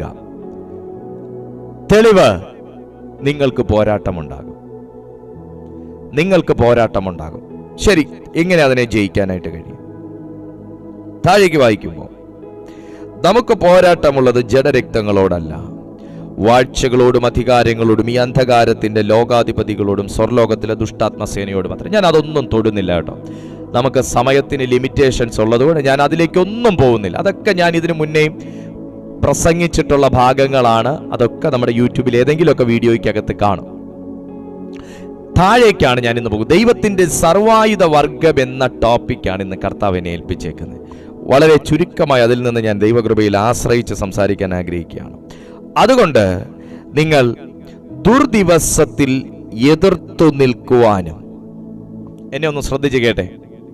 തെളിവ് നിങ്ങൾക്ക് പോരാട്ടമുണ്ടാകും നിങ്ങൾക്ക് പോരാട്ടമുണ്ടാകും ശരി എങ്ങനെ അതിനെ ജയിക്കാനായിട്ട് കഴിയും താഴേക്ക് വായിക്കുമ്പോൾ നമുക്ക് പോരാട്ടമുള്ളത് ജഡരക്തങ്ങളോടല്ല വാഴ്ചകളോടും അധികാരങ്ങളോടും ഈ അന്ധകാരത്തിന്റെ ലോകാധിപതികളോടും സ്വർലോകത്തിലെ ദുഷ്ടാത്മസേനയോടും മാത്രം ഞാൻ അതൊന്നും തൊടുന്നില്ല കേട്ടോ നമുക്ക് സമയത്തിന് ലിമിറ്റേഷൻസ് ഉള്ളതുകൊണ്ട് ഞാൻ അതിലേക്കൊന്നും പോകുന്നില്ല അതൊക്കെ ഞാൻ ഇതിനു മുന്നേയും പ്രസംഗിച്ചിട്ടുള്ള ഭാഗങ്ങളാണ് അതൊക്കെ നമ്മുടെ യൂട്യൂബിൽ ഏതെങ്കിലുമൊക്കെ വീഡിയോയ്ക്കകത്ത് കാണും താഴേക്കാണ് ഞാൻ ഇന്ന് പോകുന്നത് ദൈവത്തിന്റെ സർവായുധ വർഗം എന്ന ടോപ്പിക്കാണ് ഇന്ന് കർത്താവിനെ ഏൽപ്പിച്ചേക്കുന്നത് വളരെ ചുരുക്കമായി അതിൽ നിന്ന് ഞാൻ ദൈവകൃപയിൽ ആശ്രയിച്ച് സംസാരിക്കാൻ ആഗ്രഹിക്കുകയാണ് അതുകൊണ്ട് നിങ്ങൾ ദുർദിവസത്തിൽ എതിർത്തു നിൽക്കുവാനും എന്നെ ഒന്ന് ശ്രദ്ധിച്ച് കേട്ടെ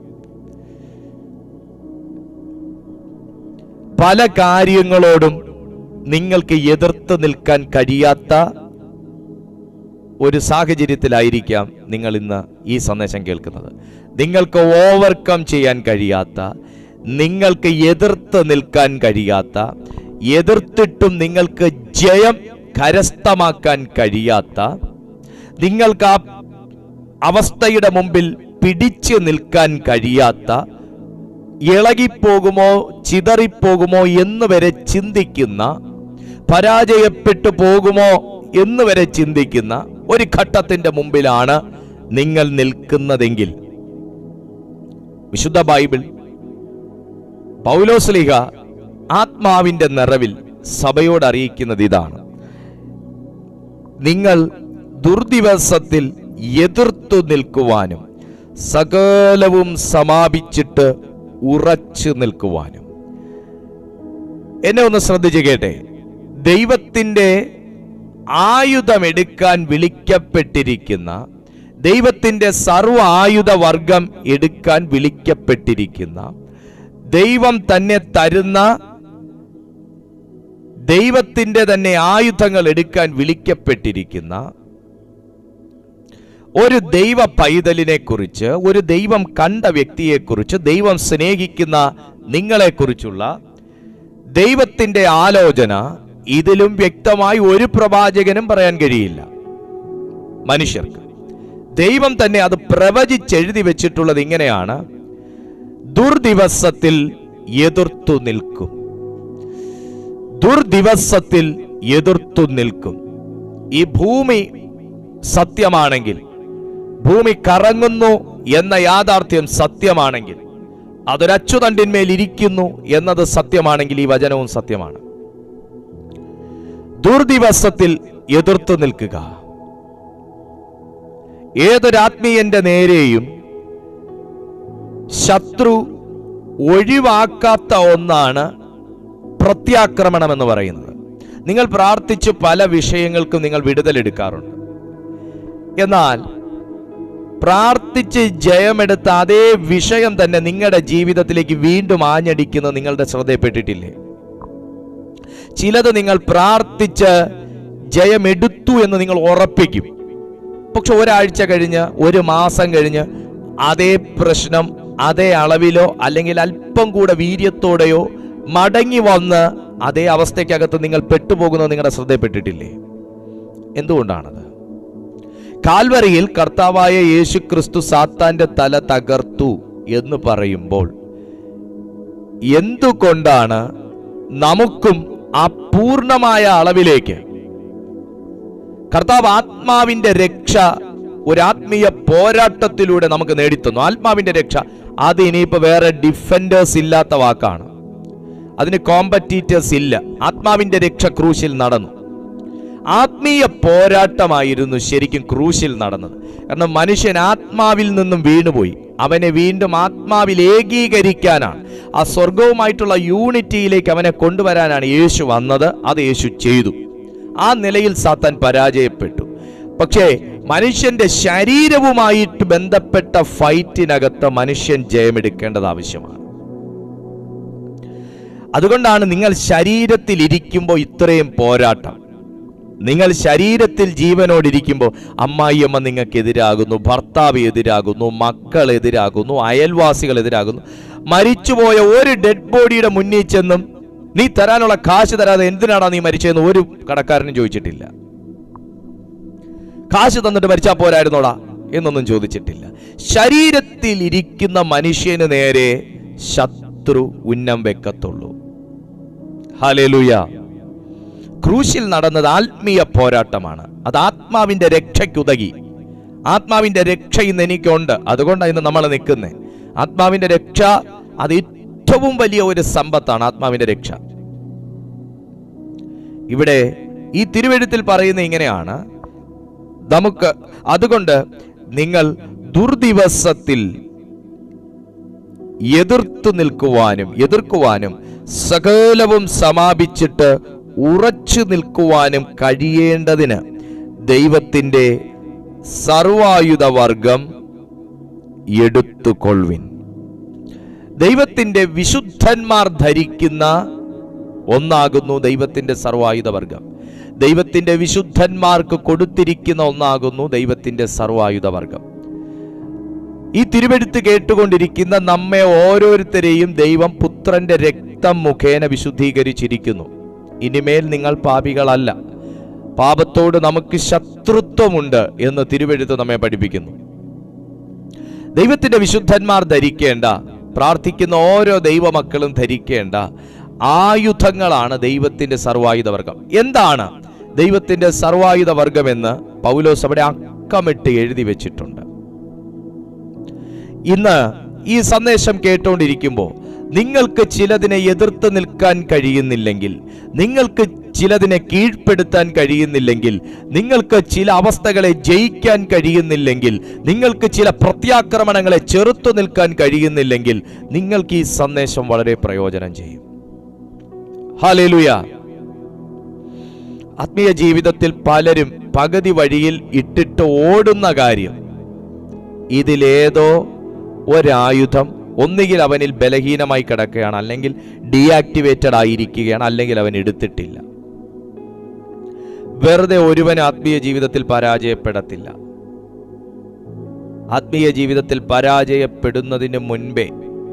പല കാര്യങ്ങളോടും നിങ്ങൾക്ക് എതിർത്ത് നിൽക്കാൻ കഴിയാത്ത ഒരു സാഹചര്യത്തിലായിരിക്കാം നിങ്ങൾ ഇന്ന് ഈ സന്ദേശം കേൾക്കുന്നത് നിങ്ങൾക്ക് ഓവർകം ചെയ്യാൻ കഴിയാത്ത നിങ്ങൾക്ക് എതിർത്ത് നിൽക്കാൻ കഴിയാത്ത എതിർത്തിട്ടും നിങ്ങൾക്ക് ജയം കരസ്ഥമാക്കാൻ കഴിയാത്ത നിങ്ങൾക്ക് ആ അവസ്ഥയുടെ മുമ്പിൽ പിടിച്ചു നിൽക്കാൻ കഴിയാത്ത ഇളകിപ്പോകുമോ ചിതറിപ്പോകുമോ എന്ന് വരെ ചിന്തിക്കുന്ന പരാജയപ്പെട്ടു പോകുമോ എന്ന് വരെ ചിന്തിക്കുന്ന ഒരു ഘട്ടത്തിന്റെ മുമ്പിലാണ് നിങ്ങൾ നിൽക്കുന്നതെങ്കിൽ വിശുദ്ധ ബൈബിൾ പൗലോസ്ലിഹ ആത്മാവിന്റെ നിറവിൽ സഭയോട് അറിയിക്കുന്നത് ഇതാണ് നിങ്ങൾ ദുർദിവസത്തിൽ എതിർത്തു നിൽക്കുവാനും സകലവും സമാപിച്ചിട്ട് ഉറച്ചു നിൽക്കുവാനും എന്നെ ഒന്ന് ശ്രദ്ധിച്ച് കേട്ടെ ദൈവത്തിൻ്റെ ആയുധമെടുക്കാൻ വിളിക്കപ്പെട്ടിരിക്കുന്ന ദൈവത്തിൻ്റെ സർവ ആയുധ വർഗം എടുക്കാൻ വിളിക്കപ്പെട്ടിരിക്കുന്ന ദൈവം തന്നെ തരുന്ന ദൈവത്തിൻ്റെ തന്നെ ആയുധങ്ങൾ എടുക്കാൻ വിളിക്കപ്പെട്ടിരിക്കുന്ന ഒരു ദൈവ പൈതലിനെ കുറിച്ച് ഒരു ദൈവം കണ്ട വ്യക്തിയെക്കുറിച്ച് ദൈവം സ്നേഹിക്കുന്ന നിങ്ങളെക്കുറിച്ചുള്ള ദൈവത്തിന്റെ ആലോചന ഇതിലും വ്യക്തമായി ഒരു പ്രവാചകനും പറയാൻ കഴിയില്ല മനുഷ്യർക്ക് ദൈവം തന്നെ അത് പ്രവചിച്ചെഴുതി വെച്ചിട്ടുള്ളത് ഇങ്ങനെയാണ് ദുർദിവസത്തിൽ എതിർത്തു നിൽക്കും ദുർദിവസത്തിൽ എതിർത്തു നിൽക്കും ഈ ഭൂമി സത്യമാണെങ്കിൽ ഭൂമി കറങ്ങുന്നു എന്ന യാഥാർത്ഥ്യം സത്യമാണെങ്കിൽ അതൊരച്ചുതണ്ടിന്മേൽ ഇരിക്കുന്നു എന്നത് സത്യമാണെങ്കിൽ ഈ വചനവും സത്യമാണ് ദുർദിവസത്തിൽ എതിർത്തു നിൽക്കുക ഏതൊരാത്മീയന്റെ നേരെയും ശത്രു ഒഴിവാക്കാത്ത ഒന്നാണ് പ്രത്യാക്രമണം എന്ന് പറയുന്നത് നിങ്ങൾ പ്രാർത്ഥിച്ച് പല വിഷയങ്ങൾക്കും നിങ്ങൾ വിടുതലെടുക്കാറുണ്ട് എന്നാൽ പ്രാർത്ഥിച്ച് ജയമെടുത്ത അതേ വിഷയം തന്നെ നിങ്ങളുടെ ജീവിതത്തിലേക്ക് വീണ്ടും ആഞ്ഞടിക്കുന്നത് നിങ്ങളുടെ ശ്രദ്ധയപ്പെട്ടിട്ടില്ലേ ചിലത് നിങ്ങൾ പ്രാർത്ഥിച്ച് ജയമെടുത്തു എന്ന് നിങ്ങൾ ഉറപ്പിക്കും പക്ഷെ ഒരാഴ്ച കഴിഞ്ഞ് ഒരു മാസം കഴിഞ്ഞ് അതേ പ്രശ്നം അതേ അളവിലോ അല്ലെങ്കിൽ അല്പം കൂടെ വീര്യത്തോടെയോ മടങ്ങി വന്ന് അതേ അവസ്ഥയ്ക്കകത്ത് നിങ്ങൾ പെട്ടുപോകുന്നത് നിങ്ങളുടെ ശ്രദ്ധയപ്പെട്ടിട്ടില്ലേ എന്തുകൊണ്ടാണത് കാൽവറിയിൽ കർത്താവായ യേശു ക്രിസ്തു സാത്താന്റെ തല തകർത്തു എന്ന് പറയുമ്പോൾ എന്തുകൊണ്ടാണ് നമുക്കും ആ പൂർണ്ണമായ അളവിലേക്ക് കർത്താവ് ആത്മാവിന്റെ രക്ഷ ഒരു ആത്മീയ പോരാട്ടത്തിലൂടെ നമുക്ക് നേടിത്തന്നു ആത്മാവിന്റെ രക്ഷ അത് ഇനിയിപ്പോ വേറെ ഡിഫൻഡേഴ്സ് ഇല്ലാത്ത വാക്കാണ് അതിന് കോമ്പറ്റീറ്റേഴ്സ് ഇല്ല ആത്മാവിന്റെ രക്ഷ ക്രൂശിൽ നടന്നു ആത്മീയ പോരാട്ടമായിരുന്നു ശരിക്കും ക്രൂശിൽ നടന്നത് കാരണം മനുഷ്യൻ ആത്മാവിൽ നിന്നും വീണുപോയി അവനെ വീണ്ടും ആത്മാവിൽ ഏകീകരിക്കാനാണ് ആ സ്വർഗവുമായിട്ടുള്ള യൂണിറ്റിയിലേക്ക് അവനെ കൊണ്ടുവരാനാണ് യേശു വന്നത് അത് യേശു ചെയ്തു ആ നിലയിൽ സാത്താൻ പരാജയപ്പെട്ടു പക്ഷേ മനുഷ്യന്റെ ശരീരവുമായിട്ട് ബന്ധപ്പെട്ട ഫൈറ്റിനകത്ത് മനുഷ്യൻ ജയമെടുക്കേണ്ടത് ആവശ്യമാണ് അതുകൊണ്ടാണ് നിങ്ങൾ ശരീരത്തിൽ ഇരിക്കുമ്പോൾ ഇത്രയും പോരാട്ടം നിങ്ങൾ ശരീരത്തിൽ ജീവനോടിരിക്കുമ്പോൾ അമ്മായിയമ്മ നിങ്ങൾക്ക് എതിരാകുന്നു ഭർത്താവ് എതിരാകുന്നു മക്കൾ എതിരാകുന്നു അയൽവാസികൾ എതിരാകുന്നു മരിച്ചുപോയ ഒരു ഡെഡ് ബോഡിയുടെ മുന്നിൽ ചെന്നും നീ തരാനുള്ള കാശ് തരാതെ എന്തിനാടാ നീ മരിച്ചതെന്ന് ഒരു കടക്കാരനും ചോദിച്ചിട്ടില്ല കാശ് തന്നിട്ട് മരിച്ചാ പോരായിരുന്നോടാ എന്നൊന്നും ചോദിച്ചിട്ടില്ല ശരീരത്തിൽ ഇരിക്കുന്ന മനുഷ്യന് നേരെ ശത്രു ഉന്നം വെക്കത്തുള്ളൂ ഹലേലുയ ക്രൂശിൽ നടന്നത് ആത്മീയ പോരാട്ടമാണ് അത് ആത്മാവിന്റെ രക്ഷയ്ക്കുതകി ആത്മാവിന്റെ രക്ഷ ഇന്ന് എനിക്കുണ്ട് അതുകൊണ്ടാണ് ഇന്ന് നമ്മൾ നിൽക്കുന്നത് ആത്മാവിന്റെ രക്ഷ അത് ഏറ്റവും വലിയ ഒരു സമ്പത്താണ് ആത്മാവിന്റെ രക്ഷ ഇവിടെ ഈ തിരുവെഴുത്തിൽ പറയുന്ന ഇങ്ങനെയാണ് നമുക്ക് അതുകൊണ്ട് നിങ്ങൾ ദുർദിവസത്തിൽ എതിർത്തു നിൽക്കുവാനും എതിർക്കുവാനും സകലവും സമാപിച്ചിട്ട് ഉറച്ചു നിൽക്കുവാനും കഴിയേണ്ടതിന് ദൈവത്തിൻ്റെ സർവായുധ വർഗം എടുത്തുകൊള്ളുവിൻ ദൈവത്തിൻ്റെ വിശുദ്ധന്മാർ ധരിക്കുന്ന ഒന്നാകുന്നു ദൈവത്തിൻ്റെ സർവായുധ വർഗം ദൈവത്തിൻ്റെ വിശുദ്ധന്മാർക്ക് കൊടുത്തിരിക്കുന്ന ഒന്നാകുന്നു ദൈവത്തിൻ്റെ സർവായുധ വർഗം ഈ തിരുവെടുത്ത് കേട്ടുകൊണ്ടിരിക്കുന്ന നമ്മെ ഓരോരുത്തരെയും ദൈവം പുത്രന്റെ രക്തം മുഖേന വിശുദ്ധീകരിച്ചിരിക്കുന്നു ഇനിമേൽ നിങ്ങൾ പാപികളല്ല പാപത്തോട് നമുക്ക് ശത്രുത്വമുണ്ട് എന്ന് തിരുവെഴുത്ത് നമ്മെ പഠിപ്പിക്കുന്നു ദൈവത്തിന്റെ വിശുദ്ധന്മാർ ധരിക്കേണ്ട പ്രാർത്ഥിക്കുന്ന ഓരോ ദൈവമക്കളും ധരിക്കേണ്ട ആയുധങ്ങളാണ് ദൈവത്തിന്റെ സർവായുധ വർഗം എന്താണ് ദൈവത്തിന്റെ സർവായുധ വർഗമെന്ന് പൗലോസ് അവിടെ അക്കമിട്ട് എഴുതി വെച്ചിട്ടുണ്ട് ഇന്ന് ഈ സന്ദേശം കേട്ടുകൊണ്ടിരിക്കുമ്പോൾ നിങ്ങൾക്ക് ചിലതിനെ എതിർത്ത് നിൽക്കാൻ കഴിയുന്നില്ലെങ്കിൽ നിങ്ങൾക്ക് ചിലതിനെ കീഴ്പ്പെടുത്താൻ കഴിയുന്നില്ലെങ്കിൽ നിങ്ങൾക്ക് ചില അവസ്ഥകളെ ജയിക്കാൻ കഴിയുന്നില്ലെങ്കിൽ നിങ്ങൾക്ക് ചില പ്രത്യാക്രമണങ്ങളെ ചെറുത്തു നിൽക്കാൻ കഴിയുന്നില്ലെങ്കിൽ നിങ്ങൾക്ക് ഈ സന്ദേശം വളരെ പ്രയോജനം ചെയ്യും ഹാലേലുയ ആത്മീയ ജീവിതത്തിൽ പലരും പകുതി വഴിയിൽ ഇട്ടിട്ട് ഓടുന്ന കാര്യം ഇതിലേതോ ഒരായുധം ഒന്നുകിൽ അവനിൽ ബലഹീനമായി കിടക്കുകയാണ് അല്ലെങ്കിൽ ഡീആക്ടിവേറ്റഡ് ആയിരിക്കുകയാണ് അല്ലെങ്കിൽ അവൻ എടുത്തിട്ടില്ല വെറുതെ ഒരുവൻ ആത്മീയ ജീവിതത്തിൽ പരാജയപ്പെടത്തില്ല ആത്മീയ ജീവിതത്തിൽ പരാജയപ്പെടുന്നതിന് മുൻപേ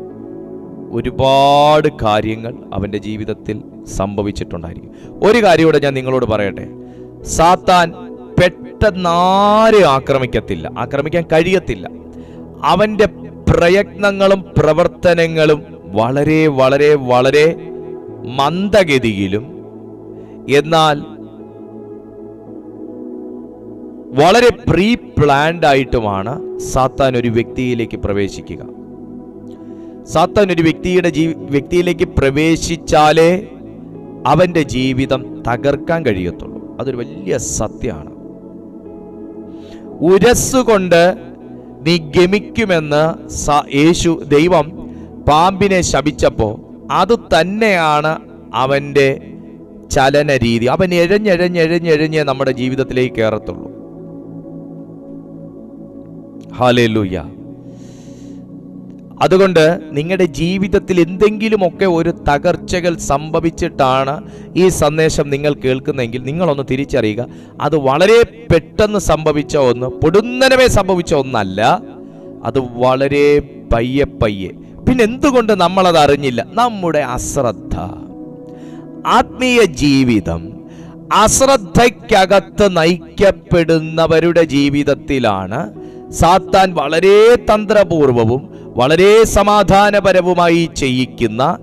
ഒരുപാട് കാര്യങ്ങൾ അവൻ്റെ ജീവിതത്തിൽ സംഭവിച്ചിട്ടുണ്ടായിരിക്കും ഒരു കാര്യം കൂടെ ഞാൻ നിങ്ങളോട് പറയട്ടെ സാത്താൻ പെട്ടെന്നാരെ ആക്രമിക്കത്തില്ല ആക്രമിക്കാൻ കഴിയത്തില്ല അവൻ്റെ പ്രയത്നങ്ങളും പ്രവർത്തനങ്ങളും വളരെ വളരെ വളരെ മന്ദഗതിയിലും എന്നാൽ വളരെ പ്രീ പ്ലാൻഡ് ആയിട്ടുമാണ് സാത്താൻ ഒരു വ്യക്തിയിലേക്ക് പ്രവേശിക്കുക സാത്താൻ ഒരു വ്യക്തിയുടെ ജീ വ്യക്തിയിലേക്ക് പ്രവേശിച്ചാലേ അവൻ്റെ ജീവിതം തകർക്കാൻ കഴിയത്തുള്ളൂ അതൊരു വലിയ സത്യമാണ് ഉരസ്സുകൊണ്ട് നീ ഗമിക്കുമെന്ന് സ- യേശു ദൈവം പാമ്പിനെ ശപിച്ചപ്പോൾ അത് തന്നെയാണ് അവൻ്റെ ചലന രീതി അവൻ എഴഞ്ഞെഴഞ്ഞെഴഞ്ഞെഴഞ്ഞ് നമ്മുടെ ജീവിതത്തിലേക്ക് കയറത്തുള്ളൂ ഹാലേലൂയ അതുകൊണ്ട് നിങ്ങളുടെ ജീവിതത്തിൽ എന്തെങ്കിലുമൊക്കെ ഒരു തകർച്ചകൾ സംഭവിച്ചിട്ടാണ് ഈ സന്ദേശം നിങ്ങൾ കേൾക്കുന്നതെങ്കിൽ നിങ്ങളൊന്ന് തിരിച്ചറിയുക അത് വളരെ പെട്ടെന്ന് സംഭവിച്ച ഒന്ന് പൊടുന്നനമേ സംഭവിച്ച ഒന്നല്ല അത് വളരെ പയ്യെ പയ്യെ പിന്നെ എന്തുകൊണ്ട് നമ്മളത് അറിഞ്ഞില്ല നമ്മുടെ അശ്രദ്ധ ആത്മീയ ജീവിതം അശ്രദ്ധയ്ക്കകത്ത് നയിക്കപ്പെടുന്നവരുടെ ജീവിതത്തിലാണ് സാത്താൻ വളരെ തന്ത്രപൂർവവും വളരെ സമാധാനപരവുമായി ചെയ്യിക്കുന്ന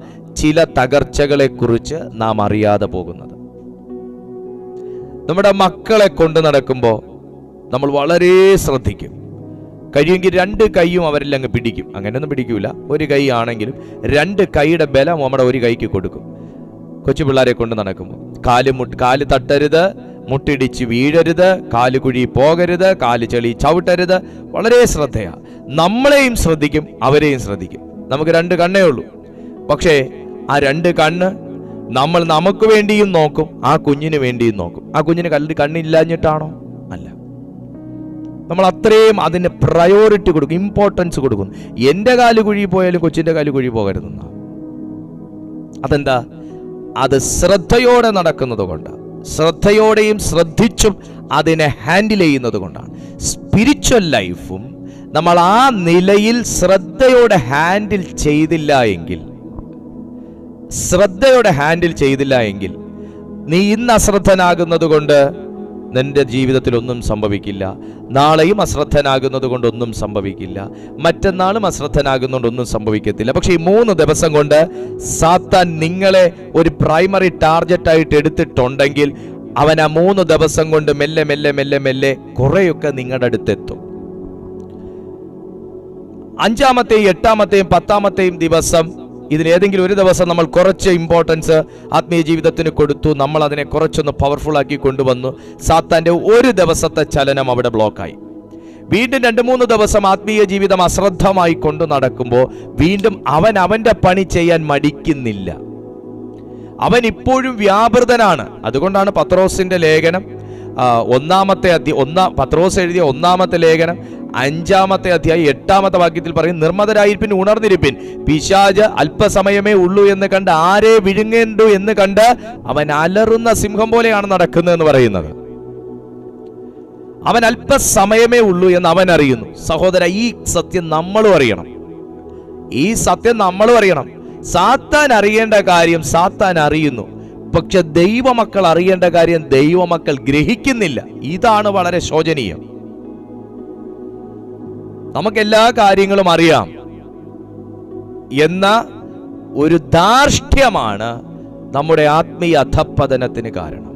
ചില തകർച്ചകളെക്കുറിച്ച് നാം അറിയാതെ പോകുന്നത് നമ്മുടെ മക്കളെ കൊണ്ട് നടക്കുമ്പോൾ നമ്മൾ വളരെ ശ്രദ്ധിക്കും കഴിയുമെങ്കിൽ രണ്ട് കൈയും അവരിൽ അങ്ങ് പിടിക്കും അങ്ങനെയൊന്നും പിടിക്കൂല ഒരു കൈ ആണെങ്കിലും രണ്ട് കൈയുടെ ബലം നമ്മുടെ ഒരു കൈക്ക് കൊടുക്കും കൊച്ചു പിള്ളേരെ കൊണ്ട് നടക്കുമ്പോൾ കാല് മുട്ട് കാല് തട്ടരുത് മുട്ടിടിച്ച് വീഴരുത് കാല് കുഴി പോകരുത് കാല് ചെളി ചവിട്ടരുത് വളരെ ശ്രദ്ധയാ നമ്മളെയും ശ്രദ്ധിക്കും അവരെയും ശ്രദ്ധിക്കും നമുക്ക് രണ്ട് കണ്ണേ ഉള്ളൂ പക്ഷേ ആ രണ്ട് കണ്ണ് നമ്മൾ നമുക്ക് വേണ്ടിയും നോക്കും ആ കുഞ്ഞിന് വേണ്ടിയും നോക്കും ആ കുഞ്ഞിന് കല്ല് കണ്ണില്ലാഞ്ഞിട്ടാണോ അല്ല നമ്മൾ അത്രയും അതിന് പ്രയോറിറ്റി കൊടുക്കും ഇമ്പോർട്ടൻസ് കൊടുക്കും എൻ്റെ കാല് കുഴി പോയാലും കൊച്ചിൻ്റെ കാല് കുഴി പോകരുതെന്നാ അതെന്താ അത് ശ്രദ്ധയോടെ നടക്കുന്നത് കൊണ്ട് ശ്രദ്ധയോടെയും ശ്രദ്ധിച്ചും അതിനെ ഹാൻഡിൽ ചെയ്യുന്നത് കൊണ്ടാണ് സ്പിരിച്വൽ ലൈഫും നമ്മൾ ആ നിലയിൽ ശ്രദ്ധയോടെ ഹാൻഡിൽ ചെയ്തില്ല എങ്കിൽ ശ്രദ്ധയോടെ ഹാൻഡിൽ ചെയ്തില്ല എങ്കിൽ നീ ഇന്ന് അശ്രദ്ധനാകുന്നത് കൊണ്ട് നിന്റെ ജീവിതത്തിൽ ഒന്നും സംഭവിക്കില്ല നാളെയും അശ്രദ്ധനാകുന്നത് കൊണ്ട് ഒന്നും സംഭവിക്കില്ല മറ്റന്നാളും അശ്രദ്ധനാകുന്നതുകൊണ്ട് ഒന്നും സംഭവിക്കത്തില്ല പക്ഷേ ഈ മൂന്ന് ദിവസം കൊണ്ട് സാത്താൻ നിങ്ങളെ ഒരു പ്രൈമറി ടാർഗറ്റ് ആയിട്ട് എടുത്തിട്ടുണ്ടെങ്കിൽ അവൻ ആ മൂന്ന് ദിവസം കൊണ്ട് മെല്ലെ മെല്ലെ മെല്ലെ മെല്ലെ കുറെയൊക്കെ നിങ്ങളുടെ അടുത്തെത്തും അഞ്ചാമത്തെയും എട്ടാമത്തെയും പത്താമത്തെയും ദിവസം ഇതിന് ഏതെങ്കിലും ഒരു ദിവസം നമ്മൾ കുറച്ച് ഇമ്പോർട്ടൻസ് ആത്മീയ ജീവിതത്തിന് കൊടുത്തു നമ്മൾ അതിനെ കുറച്ചൊന്ന് പവർഫുൾ ആക്കി കൊണ്ടുവന്നു സാത്താന്റെ ഒരു ദിവസത്തെ ചലനം അവിടെ ബ്ലോക്കായി വീണ്ടും രണ്ട് മൂന്ന് ദിവസം ആത്മീയ ജീവിതം അശ്രദ്ധമായി കൊണ്ടു നടക്കുമ്പോൾ വീണ്ടും അവൻ അവന്റെ പണി ചെയ്യാൻ മടിക്കുന്നില്ല അവൻ ഇപ്പോഴും വ്യാപൃതനാണ് അതുകൊണ്ടാണ് പത്രോസിന്റെ ലേഖനം ആ, ഒന്നാമത്തെ അധ്യ ഒന്നാം പത്രോസ് എഴുതിയ ഒന്നാമത്തെ ലേഖനം അഞ്ചാമത്തെ അധ്യായം എട്ടാമത്തെ വാക്യത്തിൽ പറയും നിർമ്മതരായിരിപ്പിൻ ഉണർന്നിരിപ്പിൻ പിശാജ് അല്പസമയമേ ഉള്ളൂ എന്ന് കണ്ട് ആരെ വിഴുങ്ങേണ്ടു എന്ന് കണ്ട് അവൻ അലറുന്ന സിംഹം പോലെയാണ് നടക്കുന്നതെന്ന് പറയുന്നത് അവൻ അല്പസമയമേ ഉള്ളൂ എന്ന് അവൻ അറിയുന്നു സഹോദര ഈ സത്യം നമ്മളും അറിയണം ഈ സത്യം നമ്മളും അറിയണം സാത്താൻ അറിയേണ്ട കാര്യം സാത്താൻ അറിയുന്നു പക്ഷെ ദൈവമക്കൾ അറിയേണ്ട കാര്യം ദൈവമക്കൾ ഗ്രഹിക്കുന്നില്ല ഇതാണ് വളരെ ശോചനീയം നമുക്കെല്ലാ കാര്യങ്ങളും അറിയാം എന്ന ഒരു ധാർഷ്ട്യമാണ് നമ്മുടെ ആത്മീയ അധപ്പതനത്തിന് കാരണം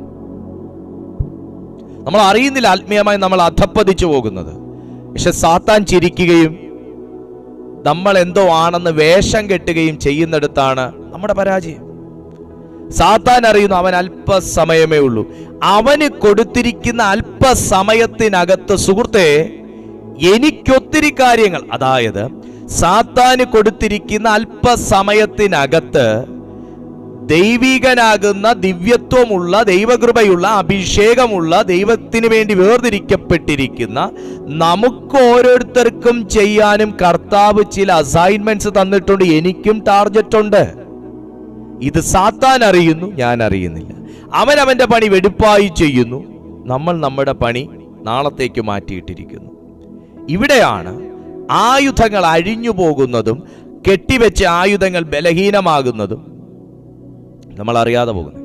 നമ്മൾ അറിയുന്നില്ല ആത്മീയമായി നമ്മൾ അധപ്പതിച്ചു പോകുന്നത് പക്ഷെ സാത്താൻ ചിരിക്കുകയും നമ്മൾ എന്തോ ആണെന്ന് വേഷം കെട്ടുകയും ചെയ്യുന്നിടത്താണ് നമ്മുടെ പരാജയം സാത്താൻ അറിയുന്നു അവൻ അല്പസമയമേ ഉള്ളൂ അവന് കൊടുത്തിരിക്കുന്ന അല്പസമയത്തിനകത്ത് സുഹൃത്തെ എനിക്കൊത്തിരി കാര്യങ്ങൾ അതായത് സാത്താന് കൊടുത്തിരിക്കുന്ന അല്പസമയത്തിനകത്ത് ദൈവികനാകുന്ന ദിവ്യത്വമുള്ള ദൈവകൃപയുള്ള അഭിഷേകമുള്ള ദൈവത്തിന് വേണ്ടി വേർതിരിക്കപ്പെട്ടിരിക്കുന്ന നമുക്ക് ഓരോരുത്തർക്കും ചെയ്യാനും കർത്താവ് ചില അസൈൻമെന്റ്സ് തന്നിട്ടുണ്ട് എനിക്കും ടാർഗറ്റ് ഉണ്ട് ഇത് സാത്താൻ അറിയുന്നു ഞാൻ അറിയുന്നില്ല അവൻ അവന്റെ പണി വെടുപ്പായി ചെയ്യുന്നു നമ്മൾ നമ്മുടെ പണി നാളത്തേക്ക് മാറ്റിയിട്ടിരിക്കുന്നു ഇവിടെയാണ് ആയുധങ്ങൾ അഴിഞ്ഞു പോകുന്നതും കെട്ടിവെച്ച ആയുധങ്ങൾ ബലഹീനമാകുന്നതും നമ്മൾ അറിയാതെ പോകുന്നത്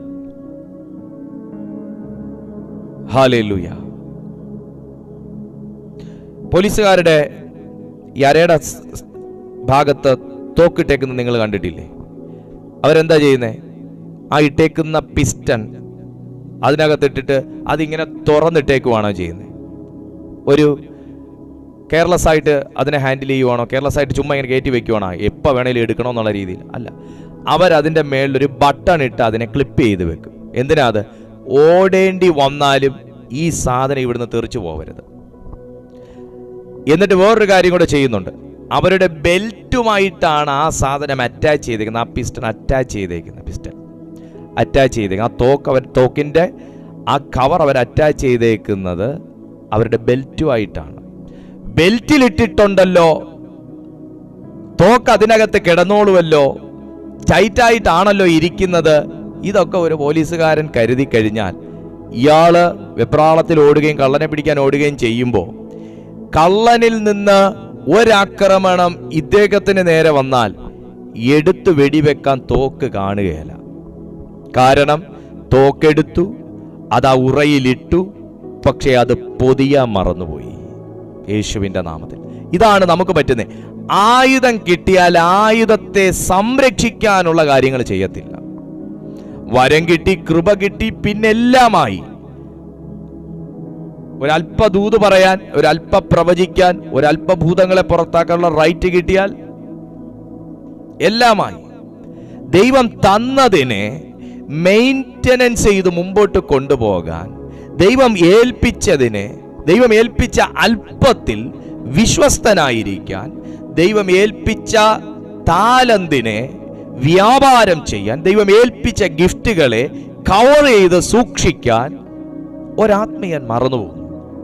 ഹാലേലൂയ പോലീസുകാരുടെ ഈ അരയുടെ സ്- സ് ഭാഗത്ത് തോക്കിട്ടേക്കുന്നത് നിങ്ങൾ കണ്ടിട്ടില്ലേ അവരെന്താ ചെയ്യുന്നത് ആ ഇട്ടേക്കുന്ന പിസ്റ്റൺ അതിനകത്തിട്ടിട്ട് അതിങ്ങനെ തുറന്നിട്ടേക്കുവാണോ ചെയ്യുന്നത് ഒരു കെയർലെസ് ആയിട്ട് അതിനെ ഹാൻഡിൽ ചെയ്യുവാണോ കെയർലെസ് ആയിട്ട് ചുമ്മാ ഇങ്ങനെ കയറ്റി വെക്കുവാണോ എപ്പോൾ വേണേലും എടുക്കണോ എന്നുള്ള രീതിയിൽ അല്ല അവരതിൻ്റെ മേളിലൊരു ബട്ടൺ ഇട്ട് അതിനെ ക്ലിപ്പ് ചെയ്ത് വെക്കും എന്തിനാ അത് ഓടേണ്ടി വന്നാലും ഈ സാധനം ഇവിടുന്ന് തെറിച്ചു പോകരുത് എന്നിട്ട് വേറൊരു കാര്യം കൂടെ ചെയ്യുന്നുണ്ട് അവരുടെ ബെൽറ്റുമായിട്ടാണ് ആ സാധനം അറ്റാച്ച് ചെയ്തേക്കുന്നത് ആ പിസ്റ്റൺ അറ്റാച്ച് ചെയ്തേക്കുന്നത് പിസ്റ്റൺ അറ്റാച്ച് ചെയ്തേക്കുന്നത് ആ തോക്ക് അവർ തോക്കിൻ്റെ ആ കവർ അവർ അറ്റാച്ച് ചെയ്തേക്കുന്നത് അവരുടെ ബെൽറ്റുമായിട്ടാണ് ബെൽറ്റിലിട്ടിട്ടുണ്ടല്ലോ തോക്ക് അതിനകത്ത് കിടന്നോളുമല്ലോ ടൈറ്റായിട്ടാണല്ലോ ഇരിക്കുന്നത് ഇതൊക്കെ ഒരു പോലീസുകാരൻ കരുതി കഴിഞ്ഞാൽ ഇയാള് വെപ്രാളത്തിൽ ഓടുകയും കള്ളനെ പിടിക്കാൻ ഓടുകയും ചെയ്യുമ്പോൾ കള്ളനിൽ നിന്ന് ഒരാക്രമണം ഇദ്ദേഹത്തിന് നേരെ വന്നാൽ എടുത്തു വെടിവെക്കാൻ തോക്ക് കാണുകയില്ല കാരണം തോക്കെടുത്തു അത് ആ ഉറയിലിട്ടു പക്ഷേ അത് പൊതിയാൻ മറന്നുപോയി യേശുവിൻ്റെ നാമത്തിൽ ഇതാണ് നമുക്ക് പറ്റുന്നത് ആയുധം കിട്ടിയാൽ ആയുധത്തെ സംരക്ഷിക്കാനുള്ള കാര്യങ്ങൾ ചെയ്യത്തില്ല വരം കിട്ടി കൃപ കിട്ടി പിന്നെല്ലാമായി ഒരല്പ ദൂത് പറയാൻ ഒരല്പ പ്രവചിക്കാൻ ഒരല്പ ഭൂതങ്ങളെ പുറത്താക്കാനുള്ള റൈറ്റ് കിട്ടിയാൽ എല്ലാമായി ദൈവം തന്നതിനെ മെയിൻ്റനൻസ് ചെയ്ത് മുമ്പോട്ട് കൊണ്ടുപോകാൻ ദൈവം ഏൽപ്പിച്ചതിനെ ദൈവം ഏൽപ്പിച്ച അല്പത്തിൽ വിശ്വസ്തനായിരിക്കാൻ ദൈവം ഏൽപ്പിച്ച താലന്തിനെ വ്യാപാരം ചെയ്യാൻ ദൈവം ഏൽപ്പിച്ച ഗിഫ്റ്റുകളെ കവർ ചെയ്ത് സൂക്ഷിക്കാൻ ഒരാത്മീയൻ മറന്നുപോകും